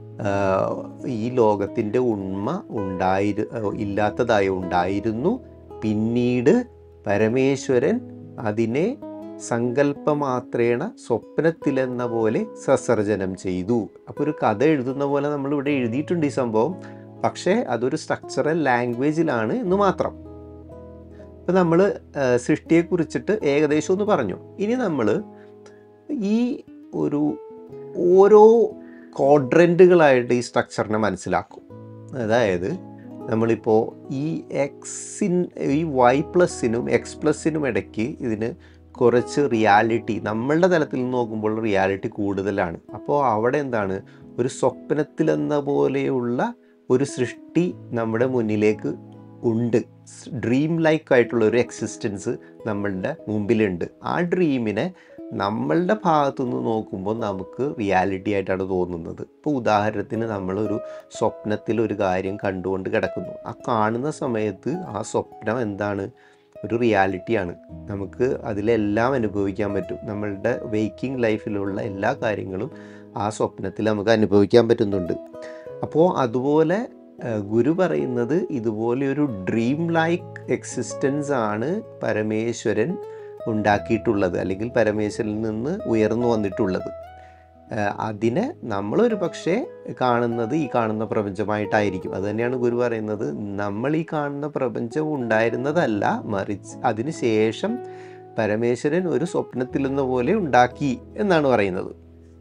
ഈ ലോകത്തിൻ്റെ ഉണ്മ ഉണ്ടായിരു ആ, ഇല്ലാത്തതായി ഉണ്ടായിരുന്നു പിന്നീട് പരമേശ്വരൻ അതിനെ സങ്കല്പമാത്രേണ സ്വപ്നത്തിലെന്ന പോലെ സസർജനം ചെയ്തു അപ്പോൾ ഒരു കഥ എഴുതുന്ന പോലെ നമ്മൾ ഇവിടെ എഴുതിയിട്ടുണ്ട് ഈ സംഭവം പക്ഷേ അതൊരു സ്ട്രക്ചറൽ ലാംഗ്വേജിലാണ് എന്ന് മാത്രം ഇപ്പം നമ്മൾ സൃഷ്ടിയെക്കുറിച്ചിട്ട് ഏകദേശം ഒന്ന് പറഞ്ഞു ഇനി നമ്മൾ ഈ ഒരു ഓരോ ക്വാഡ്രൻറ്റുകളായിട്ട് ഈ സ്ട്രക്ചറിനെ മനസ്സിലാക്കും അതായത് നമ്മളിപ്പോൾ ഈ എക്സിൻ ഈ വൈ പ്ലസിനും എക്സ് പ്ലസിനും ഇടയ്ക്ക് ഇതിന് കുറച്ച് റിയാലിറ്റി നമ്മളുടെ തലത്തിൽ നിന്ന് നോക്കുമ്പോൾ റിയാലിറ്റി കൂടുതലാണ് അപ്പോൾ അവിടെ എന്താണ് ഒരു സ്വപ്നത്തിലെന്ന പോലെയുള്ള ഒരു സൃഷ്ടി നമ്മുടെ മുന്നിലേക്ക് ഉണ്ട് ഡ്രീം ലൈക്ക് ആയിട്ടുള്ള ഒരു എക്സിസ്റ്റൻസ് നമ്മളുടെ മുമ്പിലുണ്ട് ആ ഡ്രീമിനെ നമ്മളുടെ ഭാഗത്തു നിന്ന് നോക്കുമ്പോൾ നമുക്ക് റിയാലിറ്റി ആയിട്ടാണ് തോന്നുന്നത് ഇപ്പോൾ ഉദാഹരണത്തിന് നമ്മളൊരു സ്വപ്നത്തിൽ ഒരു കാര്യം കണ്ടുകൊണ്ട് കിടക്കുന്നു ആ കാണുന്ന സമയത്ത് ആ സ്വപ്നം എന്താണ് ഒരു റിയാലിറ്റിയാണ് നമുക്ക് അതിലെല്ലാം അനുഭവിക്കാൻ പറ്റും നമ്മളുടെ വെയ്ക്കിംഗ് ലൈഫിലുള്ള എല്ലാ കാര്യങ്ങളും ആ സ്വപ്നത്തിൽ നമുക്ക് അനുഭവിക്കാൻ പറ്റുന്നുണ്ട് അപ്പോൾ അതുപോലെ ഏഹ്, ഗുരു പറയുന്നത് ഇതുപോലെ ഒരു ഡ്രീം ലൈക്ക് എക്സിസ്റ്റൻസ് ആണ് പരമേശ്വരൻ ഉണ്ടാക്കിയിട്ടുള്ളത് അല്ലെങ്കിൽ പരമേശ്വരനിൽ നിന്ന് ഉയർന്നു വന്നിട്ടുള്ളത് ഏഹ്, അതിനെ നമ്മളൊരു പക്ഷേ കാണുന്നത് ഈ കാണുന്ന പ്രപഞ്ചമായിട്ടായിരിക്കും അത് തന്നെയാണ് ഗുരു പറയുന്നത് നമ്മൾ ഈ കാണുന്ന പ്രപഞ്ചം ഉണ്ടായിരുന്നതല്ല മറിച്ച് അതിന് ശേഷം പരമേശ്വരൻ ഒരു സ്വപ്നത്തിൽ എന്ന പോലെ ഉണ്ടാക്കി എന്നാണ് പറയുന്നത്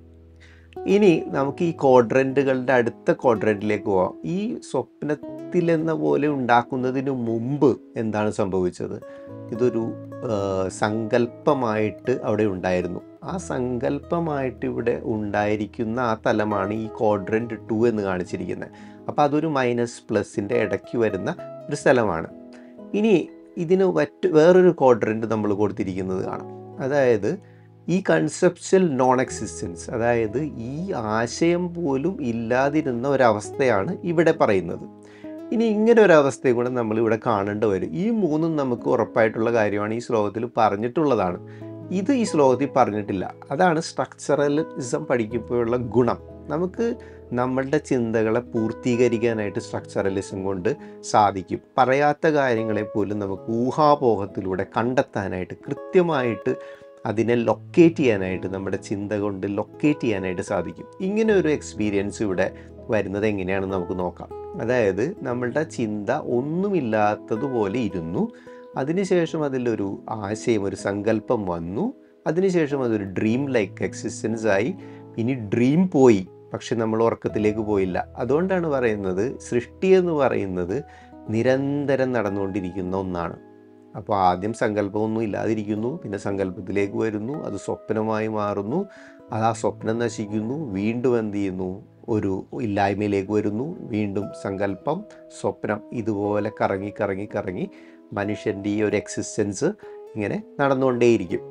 ഇനി നമുക്ക് ഈ ക്വാഡ്രൻറ്റുകളുടെ അടുത്ത ക്വാഡ്രൻറ്റിലേക്ക് പോവാം ഈ സ്വപ്നത്തിലെന്ന പോലെ ഉണ്ടാക്കുന്നതിന് മുമ്പ് എന്താണ് സംഭവിച്ചത് ഇതൊരു ആ, സങ്കല്പമായിട്ട് അവിടെ ഉണ്ടായിരുന്നു ആ സങ്കല്പമായിട്ട് ഇവിടെ ഉണ്ടായിരിക്കുന്ന ആ തലമാണ് ഈ ക്വാഡ്രൻറ്റ് ടു എന്ന് കാണിച്ചിരിക്കുന്നത് അപ്പോൾ അതൊരു മൈനസ് പ്ലസിൻ്റെ ഇടയ്ക്ക് വരുന്ന ഒരു സ്ഥലമാണ് ഇനി ഇതിന് മറ്റ് വേറൊരു ക്വാഡ്രൻറ്റ് നമ്മൾ കൊടുത്തിരിക്കുന്നത് കാണാം അതായത് ഈ കൺസെപ്ച്വൽ നോൺ എക്സിസ്റ്റൻസ് അതായത് ഈ ആശയം പോലും ഇല്ലാതിരുന്ന ഒരവസ്ഥയാണ് ഇവിടെ പറയുന്നത് ഇനി ഇങ്ങനെ ഒരു അവസ്ഥയും കൂടെ നമ്മൾ ഇവിടെ കാണേണ്ടി വരും ഈ മൂന്നും നമുക്ക് ഉറപ്പായിട്ടുള്ള കാര്യമാണ് ഈ ശ്ലോകത്തിൽ പറഞ്ഞിട്ടുള്ളതാണ് ഇത് ഈ ശ്ലോകത്തിൽ പറഞ്ഞിട്ടില്ല അതാണ് സ്ട്രക്ചറലിസം പഠിക്കുമ്പോഴുള്ള ഗുണം നമുക്ക് നമ്മളുടെ ചിന്തകളെ പൂർത്തീകരിക്കാനായിട്ട് സ്ട്രക്ചറലിസം കൊണ്ട് സാധിക്കും പറയാത്ത കാര്യങ്ങളെ പോലും നമുക്ക് ഊഹാപോഹത്തിലൂടെ കണ്ടെത്താനായിട്ട് കൃത്യമായിട്ട് അതിനെ ലൊക്കേറ്റ് ചെയ്യാനായിട്ട് നമ്മുടെ ചിന്ത കൊണ്ട് ലൊക്കേറ്റ് ചെയ്യാനായിട്ട് സാധിക്കും ഇങ്ങനെ ഒരു എക്സ്പീരിയൻസ് ഇവിടെ വരുന്നത് എങ്ങനെയാണെന്ന് നമുക്ക് നോക്കാം അതായത് നമ്മളുടെ ചിന്ത ഒന്നുമില്ലാത്തതുപോലെ ഇരുന്നു അതിനുശേഷം അതിലൊരു ആശയം ഒരു സങ്കല്പം വന്നു അതിനുശേഷം അതൊരു ഡ്രീം ലൈക്ക് എക്സിസ്റ്റൻസ് ആയി ഇനി ഡ്രീം പോയി പക്ഷെ നമ്മൾ ഉറക്കത്തിലേക്ക് പോയില്ല അതുകൊണ്ടാണ് പറയുന്നത് സൃഷ്ടി എന്ന് പറയുന്നത് നിരന്തരം നടന്നുകൊണ്ടിരിക്കുന്ന ഒന്നാണ് അപ്പോൾ ആദ്യം സങ്കല്പമൊന്നും ഇല്ലാതിരിക്കുന്നു പിന്നെ സങ്കല്പത്തിലേക്ക് വരുന്നു അത് സ്വപ്നമായി മാറുന്നു അത് ആ സ്വപ്നം നശിക്കുന്നു വീണ്ടും എന്ത് ചെയ്യുന്നു ഒരു ഇല്ലായ്മയിലേക്ക് വരുന്നു വീണ്ടും സങ്കല്പം സ്വപ്നം ഇതുപോലെ കറങ്ങി കറങ്ങി കറങ്ങി മനുഷ്യൻ്റെ ഈ ഒരു എക്സിസ്റ്റൻസ് ഇങ്ങനെ നടന്നുകൊണ്ടേയിരിക്കും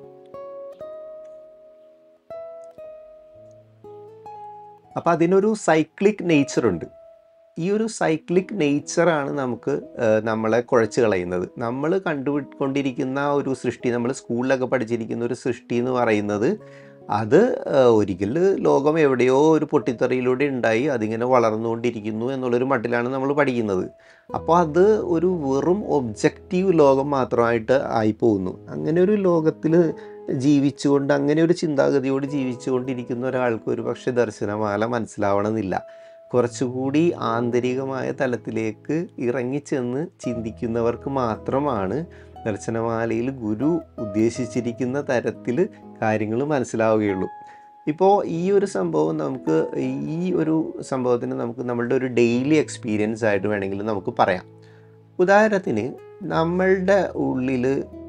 അപ്പോൾ അതിനൊരു സൈക്ലിക് നേച്ചറുണ്ട് ഈ ഒരു സൈക്ലിക് നേച്ചറാണ് നമുക്ക് ഏഹ്, നമ്മളെ കുഴച്ച് കളയുന്നത് നമ്മൾ കണ്ടുകൊണ്ടിരിക്കുന്ന ഒരു സൃഷ്ടി നമ്മൾ സ്കൂളിലൊക്കെ പഠിച്ചിരിക്കുന്ന ഒരു സൃഷ്ടി എന്ന് പറയുന്നത് അത് ഏഹ്, ഒരിക്കൽ ലോകം എവിടെയോ ഒരു പൊട്ടിത്തെറിയിലൂടെ ഉണ്ടായി അതിങ്ങനെ വളർന്നുകൊണ്ടിരിക്കുന്നു എന്നുള്ളൊരു മട്ടിലാണ് നമ്മൾ പഠിക്കുന്നത് അപ്പോൾ അത് ഒരു വെറും ഒബ്ജക്റ്റീവ് ലോകം മാത്രമായിട്ട് ആയിപ്പോകുന്നു അങ്ങനെ ഒരു ലോകത്തിൽ ജീവിച്ചുകൊണ്ട് അങ്ങനെ ഒരു ചിന്താഗതിയോട് ജീവിച്ചുകൊണ്ടിരിക്കുന്ന ഒരാൾക്ക് ഒരു പക്ഷേ ദർശനമാല മനസ്സിലാവണമെന്നില്ല കുറച്ചുകൂടി ആന്തരികമായ തലത്തിലേക്ക് ഇറങ്ങിച്ചെന്ന് ചിന്തിക്കുന്നവർക്ക് മാത്രമാണ് ദർശനമാലയിൽ ഗുരു ഉദ്ദേശിച്ചിരിക്കുന്ന തരത്തിൽ കാര്യങ്ങൾ മനസ്സിലാവുകയുള്ളൂ ഇപ്പോൾ ഈ ഒരു സംഭവം നമുക്ക് ഈ ഒരു സംഭവത്തിന് നമുക്ക് നമ്മളുടെ ഒരു ഡെയിലി എക്സ്പീരിയൻസ് ആയിട്ട് വേണമെങ്കിൽ നമുക്ക് പറയാം ഉദാഹരണത്തിന് നമ്മളുടെ ഉള്ളിൽ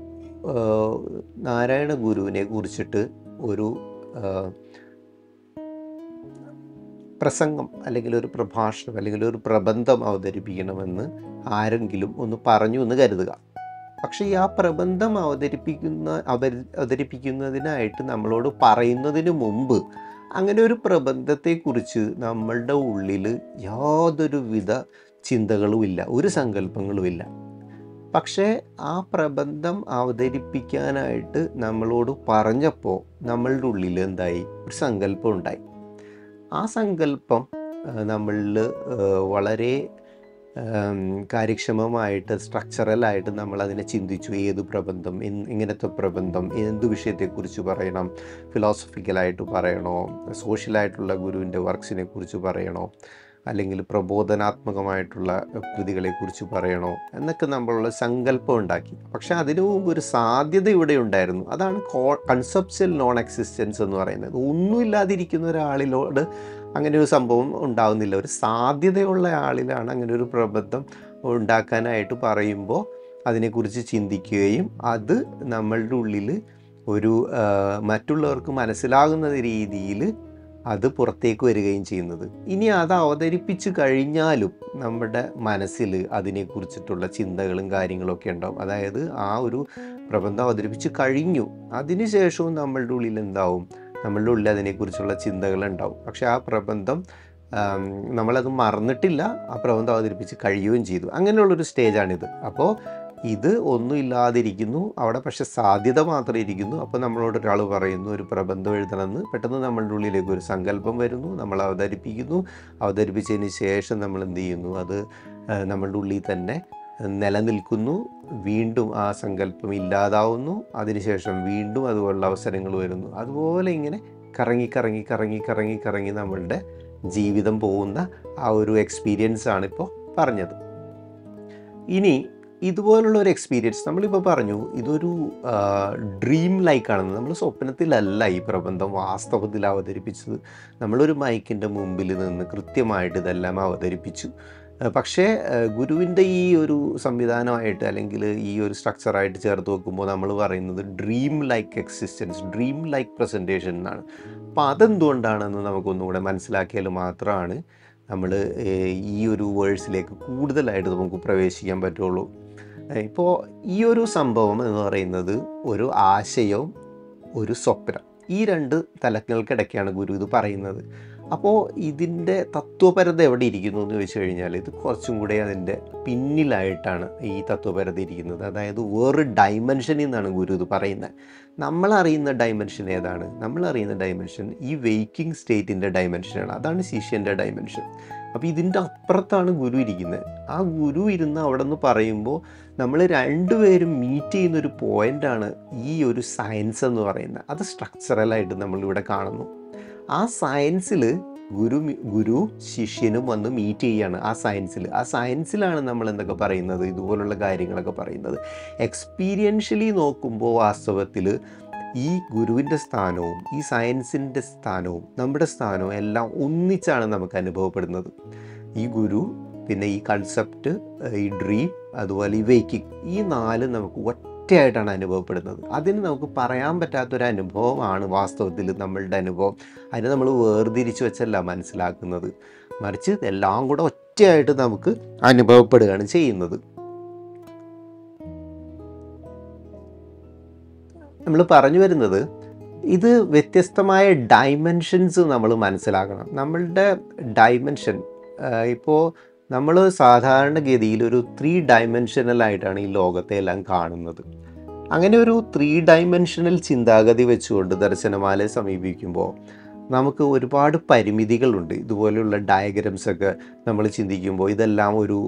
നാരായണ ഗുരുവിനെ കുറിച്ചിട്ട് ഒരു ആ, പ്രസംഗം അല്ലെങ്കിൽ ഒരു പ്രഭാഷണം അല്ലെങ്കിൽ ഒരു പ്രബന്ധം അവതരിപ്പിക്കണമെന്ന് ആരെങ്കിലും ഒന്ന് പറഞ്ഞു എന്ന് കരുതുക പക്ഷേ ഈ ആ പ്രബന്ധം അവതരിപ്പിക്കുന്ന അവതരി അവതരിപ്പിക്കുന്നതിനായിട്ട് നമ്മളോട് പറയുന്നതിന് മുമ്പ് അങ്ങനെ ഒരു പ്രബന്ധത്തെക്കുറിച്ച് നമ്മളുടെ ഉള്ളിൽ യാതൊരുവിധ ചിന്തകളുമില്ല ഒരു സങ്കല്പങ്ങളുമില്ല പക്ഷേ ആ പ്രബന്ധം അവതരിപ്പിക്കാനായിട്ട് നമ്മളോട് പറഞ്ഞപ്പോൾ നമ്മളുടെ ഉള്ളിൽ എന്തായി ഒരു സങ്കല്പം ഉണ്ടായി ആ സങ്കല്പം നമ്മളിൽ വളരെ ആം, കാര്യക്ഷമമായിട്ട് സ്ട്രക്ചറലായിട്ട് നമ്മൾ അതിനെ ചിന്തിച്ചു ഏത് പ്രബന്ധം എൻ- എങ്ങനത്തെ പ്രബന്ധം എന്ത് വിഷയത്തെക്കുറിച്ച് പറയണം ഫിലോസഫിക്കലായിട്ട് പറയണോ സോഷ്യലായിട്ടുള്ള ഗുരുവിൻ്റെ വർക്ക്സിനെ കുറിച്ച് പറയണോ അല്ലെങ്കിൽ പ്രബോധനാത്മകമായിട്ടുള്ള കൃതികളെക്കുറിച്ച് പറയണോ എന്നൊക്കെ നമ്മളുള്ള സങ്കല്പം ഉണ്ടാക്കി പക്ഷെ അതിനു മുമ്പ് ഒരു സാധ്യത ഇവിടെ ഉണ്ടായിരുന്നു അതാണ് കോ കൺസെപ്ച്വൽ നോൺ എക്സിസ്റ്റൻസ് എന്ന് പറയുന്നത് ഒന്നുമില്ലാതിരിക്കുന്ന ഒരാളിലോട് അങ്ങനെ ഒരു സംഭവം ഉണ്ടാവുന്നില്ല ഒരു സാധ്യതയുള്ള ആളിലാണ് അങ്ങനെ ഒരു പ്രബന്ധം ഉണ്ടാക്കാനായിട്ട് പറയുമ്പോൾ അതിനെക്കുറിച്ച് ചിന്തിക്കുകയും അത് നമ്മളുടെ ഉള്ളിൽ ഒരു ആ, മറ്റുള്ളവർക്ക് മനസ്സിലാകുന്ന രീതിയിൽ അത് പുറത്തേക്ക് വരികയും ചെയ്യുന്നത് ഇനി അത് അവതരിപ്പിച്ച് കഴിഞ്ഞാലും നമ്മുടെ മനസ്സിൽ അതിനെക്കുറിച്ചിട്ടുള്ള ചിന്തകളും കാര്യങ്ങളൊക്കെ ഉണ്ടാവും അതായത് ആ ഒരു പ്രബന്ധം അവതരിപ്പിച്ച് കഴിഞ്ഞു അതിനുശേഷവും നമ്മളുടെ ഉള്ളിൽ എന്താവും നമ്മളുടെ ഉള്ളിൽ അതിനെക്കുറിച്ചുള്ള ചിന്തകളുണ്ടാവും പക്ഷെ ആ പ്രബന്ധം ആം, നമ്മളത് മറന്നിട്ടില്ല ആ പ്രബന്ധം അവതരിപ്പിച്ച് കഴിയുകയും ചെയ്തു അങ്ങനെയുള്ളൊരു സ്റ്റേജാണിത് അപ്പോൾ ഇത് ഒന്നും ഇല്ലാതിരിക്കുന്നു അവിടെ പക്ഷെ സാധ്യത മാത്രമേ ഇരിക്കുന്നു അപ്പോൾ നമ്മളോട് ഒരാൾ പറയുന്നു ഒരു പ്രബന്ധം എഴുതണമെന്ന് പെട്ടെന്ന് നമ്മളുടെ ഉള്ളിലേക്ക് ഒരു സങ്കല്പം വരുന്നു നമ്മൾ അവതരിപ്പിക്കുന്നു അവതരിപ്പിച്ചതിന് ശേഷം നമ്മൾ എന്ത് ചെയ്യുന്നു അത് ആ, നമ്മളുടെ ഉള്ളിൽ തന്നെ നിലനിൽക്കുന്നു വീണ്ടും ആ സങ്കല്പം ഇല്ലാതാവുന്നു അതിനുശേഷം വീണ്ടും അതുപോലുള്ള അവസരങ്ങൾ വരുന്നു അതുപോലെ ഇങ്ങനെ കറങ്ങി കറങ്ങി കറങ്ങി കറങ്ങി കറങ്ങി നമ്മളുടെ ജീവിതം പോകുന്ന ആ ഒരു എക്സ്പീരിയൻസ് ആണ് ഇപ്പോൾ പറഞ്ഞത് ഇനി ഇതുപോലുള്ള ഒരു എക്സ്പീരിയൻസ് നമ്മളിപ്പോൾ പറഞ്ഞു ഇതൊരു ഡ്രീം ലൈക്ക് ആണെന്ന് നമ്മൾ സ്വപ്നത്തിലല്ല ഈ പ്രബന്ധം വാസ്തവത്തിൽ അവതരിപ്പിച്ചത് നമ്മളൊരു മൈക്കിൻ്റെ മുമ്പിൽ നിന്ന് കൃത്യമായിട്ട് ഇതെല്ലാം അവതരിപ്പിച്ചു ആ, പക്ഷേ ഗുരുവിൻ്റെ ഈ ഒരു സംവിധാനമായിട്ട് അല്ലെങ്കിൽ ഈ ഒരു സ്ട്രക്ചറായിട്ട് ചേർത്ത് വെക്കുമ്പോൾ നമ്മൾ പറയുന്നത് dream like existence dream like presentation എന്നാണ് അപ്പോൾ അതെന്തുകൊണ്ടാണെന്ന് നമുക്കൊന്നുകൂടെ മനസ്സിലാക്കിയാൽ മാത്രമാണ് നമ്മൾ ഈ ഒരു വേഴ്സിലേക്ക് കൂടുതലായിട്ട് നമുക്ക് പ്രവേശിക്കാൻ പറ്റുള്ളൂ ഇപ്പോൾ ഈ ഒരു സംഭവം എന്ന് പറയുന്നത് ഒരു ആശയവും ഒരു സ്വപ്നം ഈ രണ്ട് തലങ്ങൾക്കിടയ്ക്കാണ് ഗുരു ഇത് പറയുന്നത് അപ്പോൾ ഇതിൻ്റെ തത്വപരത എവിടെ ഇരിക്കുന്നു എന്ന് ചോദിച്ചു കഴിഞ്ഞാൽ ഇത് കുറച്ചും കൂടെ അതിൻ്റെ പിന്നിലായിട്ടാണ് ഈ തത്വപരത ഇരിക്കുന്നത് അതായത് വേറൊരു ഡൈമെൻഷനിൽ നിന്നാണ് ഗുരു ഇത് പറയുന്നത് നമ്മളറിയുന്ന ഡൈമെൻഷൻ ഏതാണ് നമ്മളറിയുന്ന ഡൈമെൻഷൻ ഈ വെയ്ക്കിംഗ് സ്റ്റേറ്റിൻ്റെ ഡൈമെൻഷനാണ് അതാണ് ശിഷ്യൻ്റെ ഡൈമെൻഷൻ അപ്പോൾ ഇതിൻ്റെ അപ്പുറത്താണ് ഗുരു ഇരിക്കുന്നത് ആ ഗുരു ഇരുന്ന് അവിടെ നിന്ന് പറയുമ്പോൾ നമ്മൾ രണ്ടുപേരും മീറ്റ് ചെയ്യുന്ന ഒരു പോയിൻ്റാണ് ഈ ഒരു സയൻസ് എന്ന് പറയുന്നത് അത് സ്ട്രക്ചറലായിട്ട് നമ്മളിവിടെ കാണുന്നു ആ സയൻസിൽ ഗുരു മി- ഗുരു ശിഷ്യനും വന്ന് മീറ്റ് ചെയ്യാണ് ആ സയൻസിൽ ആ സയൻസിലാണ് നമ്മൾ എന്തൊക്കെ പറയുന്നത് ഇതുപോലുള്ള കാര്യങ്ങളൊക്കെ പറയുന്നത് എക്സ്പീരിയൻഷ്യലി നോക്കുമ്പോൾ വാസ്തവത്തിൽ ഈ ഗുരുവിൻ്റെ സ്ഥാനവും ഈ സയൻസിൻ്റെ സ്ഥാനവും നമ്മുടെ സ്ഥാനവും എല്ലാം ഒന്നിച്ചാണ് നമുക്ക് അനുഭവപ്പെടുന്നത് ഈ ഗുരു പിന്നെ ഈ കൺസെപ്റ്റ് ഈ ഡ്രീം അതുപോലെ ഈ വേക്കിംഗ് ഈ നാല് നമുക്ക് ഒറ്റയായിട്ടാണ് അനുഭവപ്പെടുന്നത് അതിന് നമുക്ക് പറയാൻ പറ്റാത്തൊരു അനുഭവമാണ് വാസ്തവത്തിൽ നമ്മളുടെ അനുഭവം അതിനെ നമ്മൾ വേർതിരിച്ച് വെച്ചല്ല മനസ്സിലാക്കുന്നത് മറിച്ച് ഇതെല്ലാം കൂടെ ഒറ്റയായിട്ട് നമുക്ക് അനുഭവപ്പെടുകയാണ് ചെയ്യുന്നത് നമ്മൾ പറഞ്ഞു വരുന്നത് ഇത് വ്യത്യസ്തമായ ഡൈമെൻഷൻസ് നമ്മൾ മനസ്സിലാക്കണം നമ്മളുടെ ഡൈമെൻഷൻ ഇപ്പോൾ നമ്മൾ സാധാരണഗതിയിൽ ഒരു ത്രീ ഡൈമെൻഷനലായിട്ടാണ് ഈ ലോകത്തെ എല്ലാം കാണുന്നത് അങ്ങനെ ഒരു ത്രീ ഡൈമെൻഷനൽ ചിന്താഗതി വെച്ചുകൊണ്ട് ദർശനമാലയെ സമീപിക്കുമ്പോൾ നമുക്ക് ഒരുപാട് പരിമിതികളുണ്ട് ഇതുപോലെയുള്ള ഡയഗ്രംസ് ഒക്കെ നമ്മൾ ചിന്തിക്കുമ്പോൾ ഇതെല്ലാം ഒരു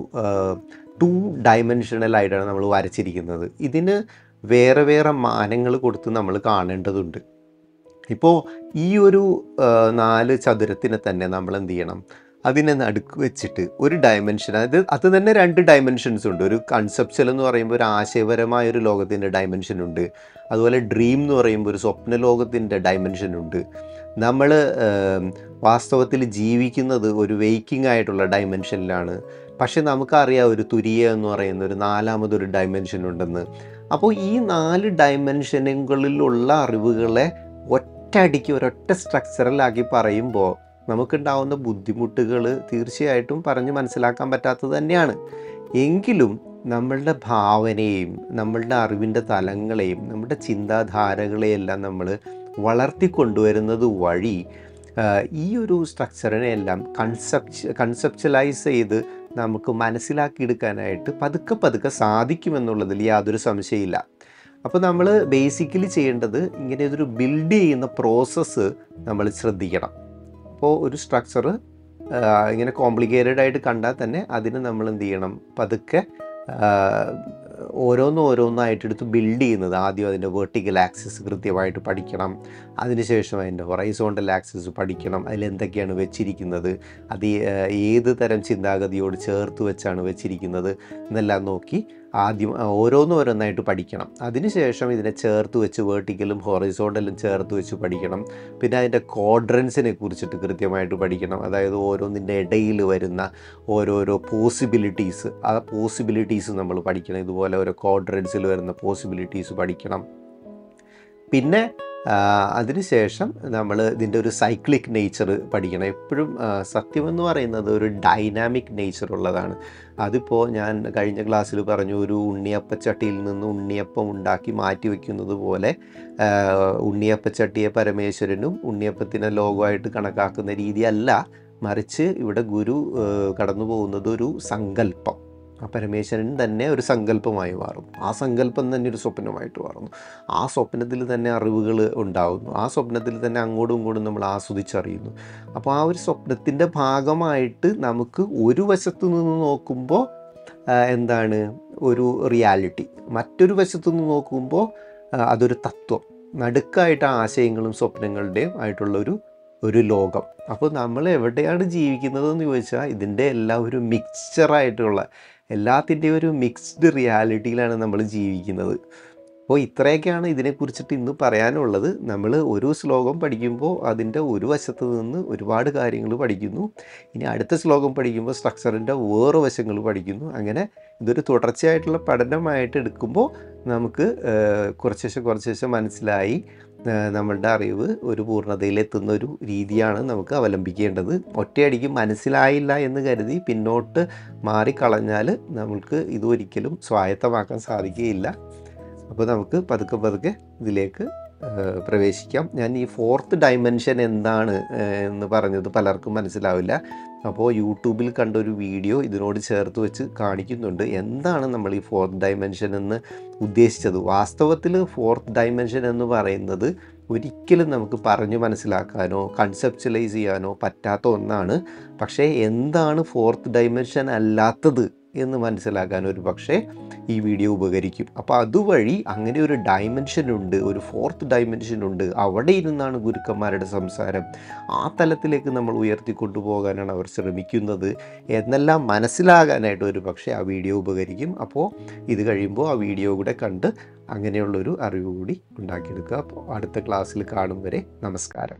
ടു ഡൈമെൻഷനലായിട്ടാണ് നമ്മൾ വരച്ചിരിക്കുന്നത് ഇതിന് വേറെ വേറെ മാനങ്ങൾ കൊടുത്ത് നമ്മൾ കാണേണ്ടതുണ്ട് ഇപ്പോൾ ഈ ഒരു ആ, നാല് ചതുരത്തിനെ തന്നെ നമ്മൾ എന്ത് ചെയ്യണം അതിനെ നടുക്ക് വെച്ചിട്ട് ഒരു ഡയമെൻഷൻ അത് അത് തന്നെ രണ്ട് ഡയമെൻഷൻസ് ഉണ്ട് ഒരു കൺസെപ്ച്വൽ എന്ന് പറയുമ്പോൾ ഒരു ആശയപരമായ ഒരു ലോകത്തിൻ്റെ ഡയമെൻഷൻ ഉണ്ട് അതുപോലെ ഡ്രീം എന്ന് പറയുമ്പോൾ ഒരു സ്വപ്ന ലോകത്തിൻ്റെ ഡയമെൻഷൻ ഉണ്ട് നമ്മൾ വാസ്തവത്തിൽ ജീവിക്കുന്നത് ഒരു വെയ്ക്കിംഗ് ആയിട്ടുള്ള ഡയമെൻഷനിലാണ് പക്ഷെ നമുക്കറിയാം ഒരു തുരിയ എന്ന് പറയുന്ന ഒരു നാലാമതൊരു ഡയമെൻഷൻ ഉണ്ടെന്ന് അപ്പോൾ ഈ നാല് ഡയമെൻഷനുകളിലുള്ള അറിവുകളെ ഒറ്റയടിക്ക് ഒരൊറ്റ സ്ട്രക്ചറലാക്കി പറയുമ്പോൾ നമുക്കുണ്ടാവുന്ന ബുദ്ധിമുട്ടുകൾ തീർച്ചയായിട്ടും പറഞ്ഞ് മനസ്സിലാക്കാൻ പറ്റാത്തത് തന്നെയാണ് എങ്കിലും നമ്മളുടെ ഭാവനയെയും നമ്മളുടെ അറിവിൻ്റെ തലങ്ങളെയും നമ്മുടെ ചിന്താധാരകളെയെല്ലാം നമ്മൾ വളർത്തിക്കൊണ്ടുവരുന്നത് വഴി ആ, ഈ ഒരു സ്ട്രക്ചറിനെ എല്ലാം കൺസെപ്റ്റ് കൺസെപ്ച്വലൈസ് ചെയ്ത് നമുക്ക് മനസ്സിലാക്കിയെടുക്കാനായിട്ട് പതുക്കെ പതുക്കെ സാധിക്കുമെന്നുള്ളതിൽ യാതൊരു സംശയമില്ല അപ്പോൾ നമ്മൾ ബേസിക്കലി ചെയ്യേണ്ടത് ഇങ്ങനെ ഇതൊരു ബിൽഡ് ചെയ്യുന്ന പ്രോസസ്സ് നമ്മൾ ശ്രദ്ധിക്കണം അപ്പോൾ ഒരു സ്ട്രക്ചർ ഇങ്ങനെ കോംപ്ലിക്കേറ്റഡ് ആയിട്ട് കണ്ടാൽ തന്നെ അതിന് നമ്മൾ എന്ത് ചെയ്യണം പതുക്കെ ആ, ഓരോന്ന് ഓരോന്നായിട്ട് എടുത്ത് ബിൽഡ് ചെയ്യുന്നത് ആദ്യം അതിൻ്റെ വെർട്ടിക്കൽ ആക്സിസ് കൃത്യമായിട്ട് പഠിക്കണം അതിനുശേഷം അതിൻ്റെ ഹൊറൈസോണ്ടൽ ആക്സിസ് പഠിക്കണം അതിലെന്തൊക്കെയാണ് വെച്ചിരിക്കുന്നത് അത് ഈ, ആ, ഏത് തരം ചിന്താഗതിയോട് ചേർത്ത് വെച്ചാണ് വെച്ചിരിക്കുന്നത് എന്നെല്ലാം നോക്കി ആദ്യം ആ, ഓരോന്ന് ഓരോന്നായിട്ട് പഠിക്കണം അതിനുശേഷം ഇതിനെ ചേർത്ത് വെച്ച് വേർട്ടിക്കലും ഹൊറൈസോണ്ടലും ചേർത്ത് വെച്ച് പഠിക്കണം പിന്നെ അതിൻ്റെ കോഡ്രൻസിനെ കുറിച്ചിട്ട് കൃത്യമായിട്ട് പഠിക്കണം അതായത് ഓരോന്നിൻ്റെ ഇടയിൽ വരുന്ന ഓരോരോ പോസിബിലിറ്റീസ് ആ പോസിബിലിറ്റീസ് നമ്മൾ പഠിക്കണം ഇതുപോലെ ഓരോ കോഡ്രൻസിൽ വരുന്ന പോസിബിലിറ്റീസ് പഠിക്കണം പിന്നെ ആ, അതിനുശേഷം നമ്മൾ ഇതിൻ്റെ ഒരു സൈക്ലിക് നേച്ചർ പഠിക്കണം എപ്പോഴും ആ, സത്യമെന്ന് പറയുന്നത് ഒരു ഡൈനാമിക് നേച്ചർ ഉള്ളതാണ് അതിപ്പോൾ ഞാൻ കഴിഞ്ഞ ക്ലാസ്സിൽ പറഞ്ഞു ഒരു ഉണ്ണിയപ്പച്ചട്ടിയിൽ നിന്ന് ഉണ്ണിയപ്പം ഉണ്ടാക്കി മാറ്റി വയ്ക്കുന്നത് പോലെ ആ, ഉണ്ണിയപ്പച്ചട്ടിയെ പരമേശ്വരനും ഉണ്ണിയപ്പത്തിനെ ലോകമായിട്ട് കണക്കാക്കുന്ന രീതിയല്ല മറിച്ച് ഇവിടെ ഗുരു ആ, കടന്നു പോകുന്നത് ഒരു സങ്കല്പം ആ പരമേശ്വരൻ തന്നെ ഒരു സങ്കല്പമായി മാറും ആ സങ്കല്പം തന്നെ ഒരു സ്വപ്നമായിട്ട് മാറുന്നു ആ സ്വപ്നത്തിൽ തന്നെ അറിവുകൾ ഉണ്ടാകുന്നു ആ സ്വപ്നത്തിൽ തന്നെ അങ്ങോട്ടും ഇങ്ങോട്ടും നമ്മൾ ആസ്വദിച്ചറിയുന്നു അപ്പോൾ ആ ഒരു സ്വപ്നത്തിൻ്റെ ഭാഗമായിട്ട് നമുക്ക് ഒരു വശത്തു നിന്ന് നോക്കുമ്പോൾ ആ, എന്താണ് ഒരു റിയാലിറ്റി മറ്റൊരു വശത്തു നിന്ന് നോക്കുമ്പോൾ ആ, അതൊരു തത്വം നടുക്കായിട്ട് ആശയങ്ങളും സ്വപ്നങ്ങളുടെയും ആയിട്ടുള്ള ഒരു ഒരു ലോകം അപ്പോൾ നമ്മൾ എവിടെയാണ് ജീവിക്കുന്നതെന്ന് ചോദിച്ചാൽ ഇതിൻ്റെ എല്ലാം ഒരു മിക്സ്ചറായിട്ടുള്ള എല്ലാത്തിൻ്റെയും ഒരു മിക്സ്ഡ് റിയാലിറ്റിയിലാണ് നമ്മൾ ജീവിക്കുന്നത് അപ്പോൾ ഇത്രയൊക്കെയാണ് ഇതിനെക്കുറിച്ചിട്ട് ഇന്ന് പറയാനുള്ളത് നമ്മൾ ഒരു ശ്ലോകം പഠിക്കുമ്പോൾ അതിൻ്റെ ഒരു വശത്ത് നിന്ന് ഒരുപാട് കാര്യങ്ങൾ പഠിക്കുന്നു ഇനി അടുത്ത ശ്ലോകം പഠിക്കുമ്പോൾ സ്ട്രക്ചറിൻ്റെ വേറെ വശങ്ങൾ പഠിക്കുന്നു അങ്ങനെ ഇതൊരു തുടർച്ചയായിട്ടുള്ള പഠനമായിട്ട് എടുക്കുമ്പോൾ നമുക്ക് ഏഹ്, കുറച്ചേശ്ശെ കുറച്ചേശ്ശെ മനസ്സിലായി ഏഹ്, നമ്മളുടെ അറിവ് ഒരു പൂർണ്ണതയിലെത്തുന്ന ഒരു രീതിയാണ് നമുക്ക് അവലംബിക്കേണ്ടത് ഒറ്റയടിക്ക് മനസ്സിലായില്ല എന്ന് കരുതി പിന്നോട്ട് മാറിക്കളഞ്ഞാൽ നമുക്ക് ഇതൊരിക്കലും സ്വായത്തമാക്കാൻ സാധിക്കുകയില്ല അപ്പോൾ നമുക്ക് പതുക്കെ പതുക്കെ ഇതിലേക്ക് ഏഹ്, പ്രവേശിക്കാം ഞാൻ ഈ ഫോർത്ത് ഡയമെൻഷൻ എന്താണ് ഏഹ്, എന്ന് പറഞ്ഞത് പലർക്കും മനസ്സിലാവില്ല അപ്പോൾ യൂട്യൂബിൽ കണ്ട ഒരു വീഡിയോ ഇതിനോട് ചേർത്ത് വെച്ച് കാണിക്കുന്നുണ്ട് എന്താണ് നമ്മൾ ഈ ഫോർത്ത് ഡയമെൻഷൻ എന്ന് ഉദ്ദേശിച്ചത് വാസ്തവത്തിൽ ഫോർത്ത് ഡയമെൻഷൻ എന്ന് പറയുന്നത് ഒരിക്കലും നമുക്ക് പറഞ്ഞു മനസ്സിലാക്കാനോ കൺസെപ്ച്വലൈസ് ചെയ്യാനോ പറ്റാത്ത ഒന്നാണ് പക്ഷേ എന്താണ് ഫോർത്ത് ഡയമെൻഷൻ അല്ലാത്തത് എന്ന് മനസ്സിലാക്കാൻ ഒരു പക്ഷേ ഈ വീഡിയോ ഉപകരിക്കും അപ്പോൾ അതുവഴി അങ്ങനെ ഒരു ഡയമെൻഷൻ ഉണ്ട് ഒരു ഫോർത്ത് ഡയമെൻഷൻ ഉണ്ട് അവിടെ ഇരുന്നാണ് ഗുരുക്കന്മാരുടെ സംസാരം ആ തലത്തിലേക്ക് നമ്മൾ ഉയർത്തിക്കൊണ്ടുപോകാനാണ് അവർ ശ്രമിക്കുന്നത് എന്നെല്ലാം മനസ്സിലാകാനായിട്ട് ഒരു പക്ഷേ ആ വീഡിയോ ഉപകരിക്കും അപ്പോൾ ഇത് കഴിയുമ്പോൾ ആ വീഡിയോ കൂടെ കണ്ട് അങ്ങനെയുള്ളൊരു അറിവ് കൂടി ഉണ്ടാക്കിയെടുക്കുക അപ്പോൾ അടുത്ത ക്ലാസ്സിൽ കാണും വരെ നമസ്കാരം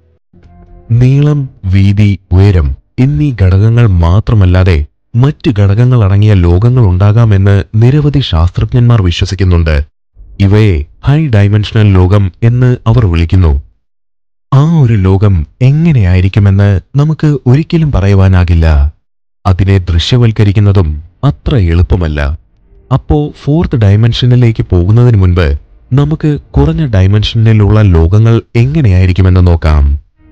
നീളം വീതി ഉയരം എന്നീ ഘടകങ്ങൾ മാത്രമല്ലാതെ മറ്റ് ഘടകങ്ങൾ അടങ്ങിയ ലോകങ്ങൾ ഉണ്ടാകാമെന്ന് നിരവധി ശാസ്ത്രജ്ഞന്മാർ വിശ്വസിക്കുന്നുണ്ട് ഇവയെ ഹൈ ഡൈമെൻഷണൽ ലോകം എന്ന് അവർ വിളിക്കുന്നു ആ ഒരു ലോകം എങ്ങനെയായിരിക്കുമെന്ന് നമുക്ക് ഒരിക്കലും പറയുവാനാകില്ല അതിനെ ദൃശ്യവൽക്കരിക്കുന്നതും അത്ര എളുപ്പമല്ല അപ്പോ ഫോർത്ത് ഡയമെൻഷനിലേക്ക് പോകുന്നതിന് മുൻപ് നമുക്ക് കുറഞ്ഞ ഡയമെൻഷനിലുള്ള ലോകങ്ങൾ എങ്ങനെയായിരിക്കുമെന്ന് നോക്കാം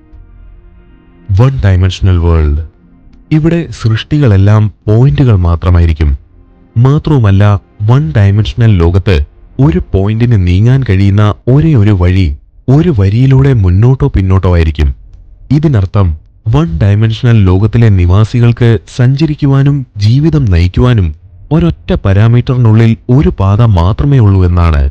വൺ ഡയമെൻഷണൽ വേൾഡ് ഇവിടെ സൃഷ്ടികളെല്ലാം പോയിന്റുകൾ മാത്രമായിരിക്കും മാത്രവുമല്ല വൺ ഡയമെൻഷണൽ ലോകത്ത് ഒരു പോയിന്റിന് നീങ്ങാൻ കഴിയുന്ന ഒരേ ഒരു വഴി ഒരു വരിയിലൂടെ മുന്നോട്ടോ പിന്നോട്ടോ ആയിരിക്കും ഇതിനർത്ഥം വൺ ഡയമെൻഷണൽ ലോകത്തിലെ നിവാസികൾക്ക് സഞ്ചരിക്കുവാനും ജീവിതം നയിക്കുവാനും ഒരൊറ്റ പാരാമീറ്ററിനുള്ളിൽ ഒരു പാത മാത്രമേ ഉള്ളൂ എന്നാണ്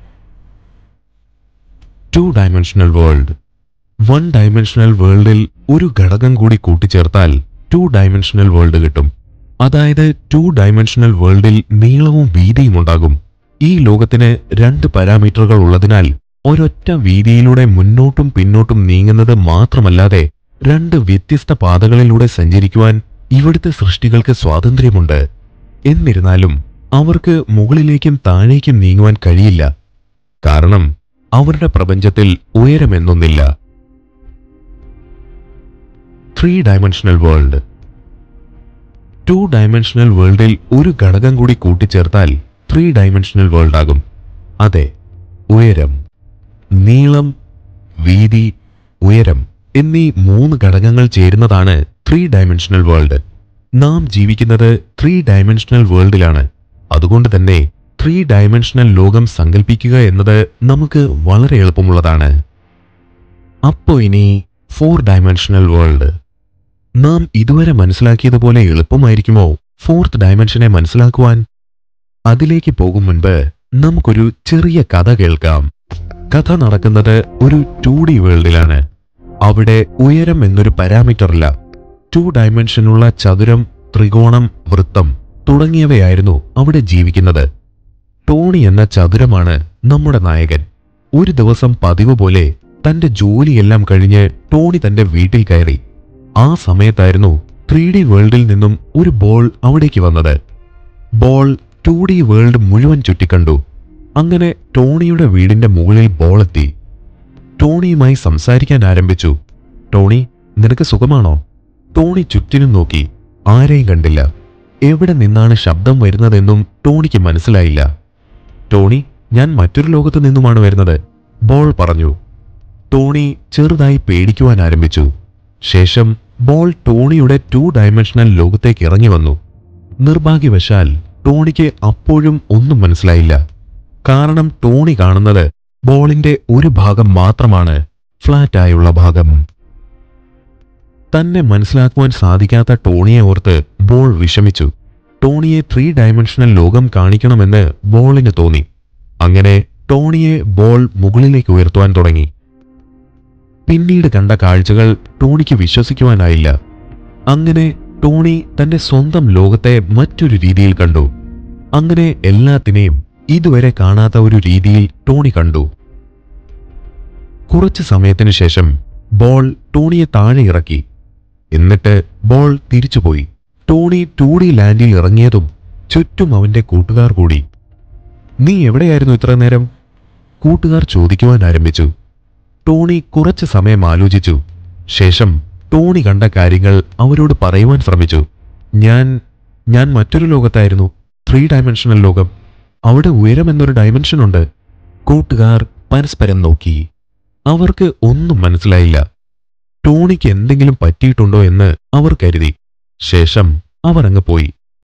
two dimensional world one dimensional വേൾഡിൽ ഒരു ഘടകം കൂടി കൂട്ടിച്ചേർത്താൽ ടു ഡയമെൻഷണൽ വേൾഡ് കിട്ടും അതായത് ടു ഡയമെൻഷണൽ വേൾഡിൽ നീളവും വീതിയും ഉണ്ടാകും ഈ ലോകത്തിന് രണ്ട് പാരാമീറ്ററുകൾ ഉള്ളതിനാൽ ഒരൊറ്റ വീതിയിലൂടെ മുന്നോട്ടും പിന്നോട്ടും നീങ്ങുന്നത് മാത്രമല്ലാതെ രണ്ട് വ്യത്യസ്ത പാതകളിലൂടെ സഞ്ചരിക്കുവാൻ ഇവിടുത്തെ സൃഷ്ടികൾക്ക് സ്വാതന്ത്ര്യമുണ്ട് എന്നിരുന്നാലും അവർക്ക് മുകളിലേക്കും താഴേക്കും നീങ്ങുവാൻ കഴിയില്ല കാരണം അവരുടെ പ്രപഞ്ചത്തിൽ ഉയരമെന്നൊന്നില്ല three dimensional world two dimensional വേൾഡിൽ ഒരു ഘടകം കൂടി കൂട്ടിച്ചേർത്താൽ ത്രീ ഡയമെൻഷണൽ വേൾഡ് ആകും അതെ ഉയരം നീളം വീതി ഉയരം എന്നീ മൂന്ന് ഘടകങ്ങൾ ചേരുന്നതാണ് ത്രീ ഡയമെൻഷണൽ വേൾഡ് നാം ജീവിക്കുന്നത് ത്രീ ഡയമെൻഷണൽ വേൾഡിലാണ് അതുകൊണ്ട് തന്നെ ത്രീ ഡയമെൻഷണൽ ലോകം സങ്കല്പിക്കുക എന്നത് നമുക്ക് വളരെ എളുപ്പമുള്ളതാണ് അപ്പോ ഇനി ഫോർ ഡയമെൻഷണൽ വേൾഡ് നാം ഇതുവരെ മനസ്സിലാക്കിയതുപോലെ എളുപ്പമായിരിക്കുമോ ഫോർത്ത് ഡയമെൻഷനെ മനസ്സിലാക്കുവാൻ അതിലേക്ക് പോകും മുൻപ് നമുക്കൊരു ചെറിയ കഥ കേൾക്കാം കഥ നടക്കുന്നത് ഒരു ടു ഡി വേൾഡിലാണ് അവിടെ ഉയരം എന്നൊരു പാരാമീറ്റർ ഇല്ല ടു ഡയമെൻഷനുള്ള ചതുരം ത്രികോണം വൃത്തം തുടങ്ങിയവയായിരുന്നു അവിടെ ജീവിക്കുന്നത് ടോണി എന്ന ചതുരമാണ് നമ്മുടെ നായകൻ ഒരു ദിവസം പതിവ് പോലെ തന്റെ ജോലിയെല്ലാം കഴിഞ്ഞ് ടോണി തന്റെ വീട്ടിൽ കയറി ആ സമയത്തായിരുന്നു ത്രീ ഡി വേൾഡിൽ നിന്നും ഒരു ബോൾ അവിടേക്ക് വന്നത് ബോൾ ടു ഡി വേൾഡ് മുഴുവൻ ചുറ്റിക്കണ്ടു അങ്ങനെ ടോണിയുടെ വീടിന്റെ മുകളിൽ ബോൾ എത്തി ടോണിയുമായി സംസാരിക്കാൻ ആരംഭിച്ചു ടോണി നിനക്ക് സുഖമാണോ ടോണി ചുറ്റിനും നോക്കി ആരെയും കണ്ടില്ല എവിടെ നിന്നാണ് ശബ്ദം വരുന്നതെന്നും ടോണിക്ക് മനസ്സിലായില്ല ടോണി ഞാൻ മറ്റൊരു ലോകത്ത് നിന്നുമാണ് വരുന്നത് ബോൾ പറഞ്ഞു ടോണി ചെറുതായി പേടിക്കുവാൻ ആരംഭിച്ചു ശേഷം ബോൾ ടോണിയുടെ ടു ഡയമെൻഷണൽ ലോകത്തേക്ക് ഇറങ്ങി വന്നു നിർഭാഗ്യവശാൽ ടോണിക്ക് അപ്പോഴും ഒന്നും മനസ്സിലായില്ല കാരണം ടോണി കാണുന്നത് ബോളിന്റെ ഒരു ഭാഗം മാത്രമാണ് ഫ്ലാറ്റായുള്ള ഭാഗം തന്നെ മനസ്സിലാക്കുവാൻ സാധിക്കാത്ത ടോണിയെ ഓർത്ത് ബോൾ വിഷമിച്ചു ടോണിയെ ത്രീ ഡയമെൻഷണൽ ലോകം കാണിക്കണമെന്ന് ബോളിന് തോന്നി അങ്ങനെ ടോണിയെ ബോൾ മുകളിലേക്ക് ഉയർത്തുവാൻ തുടങ്ങി പിന്നീട് കണ്ട കാഴ്ചകൾ ടോണിക്ക് വിശ്വസിക്കുവാനായില്ല അങ്ങനെ ടോണി തന്റെ സ്വന്തം ലോകത്തെ മറ്റൊരു രീതിയിൽ കണ്ടു അങ്ങനെ എല്ലാത്തിനെയും ഇതുവരെ കാണാത്ത ഒരു രീതിയിൽ ടോണി കണ്ടു കുറച്ചു സമയത്തിനു ശേഷം ബോൾ ടോണിയെ താഴെ ഇറക്കി എന്നിട്ട് ബോൾ തിരിച്ചുപോയി ടോണി ടൂ ഡി ലാൻഡിൽ ഇറങ്ങിയതും ചുറ്റും അവന്റെ കൂട്ടുകാർ കൂടി നീ എവിടെയായിരുന്നു ഇത്ര നേരം കൂട്ടുകാർ ചോദിക്കുവാൻ ആരംഭിച്ചു ടോണി കുറച്ചു സമയം ആലോചിച്ചു ശേഷം ടോണി കണ്ട കാര്യങ്ങൾ അവരോട് പറയുവാൻ ശ്രമിച്ചു ഞാൻ ഞാൻ മറ്റൊരു ലോകത്തായിരുന്നു ത്രീ ഡയമെൻഷണൽ ലോകം അവിടെ ഉയരം എന്നൊരു ഡയമെൻഷൻ ഉണ്ട് കൂട്ടുകാർ പരസ്പരം നോക്കി അവർക്ക് ഒന്നും മനസ്സിലായില്ല ടോണിക്ക് എന്തെങ്കിലും പറ്റിയിട്ടുണ്ടോ എന്ന് അവർ കരുതി ശേഷം അവർ അങ്ങ് പോയി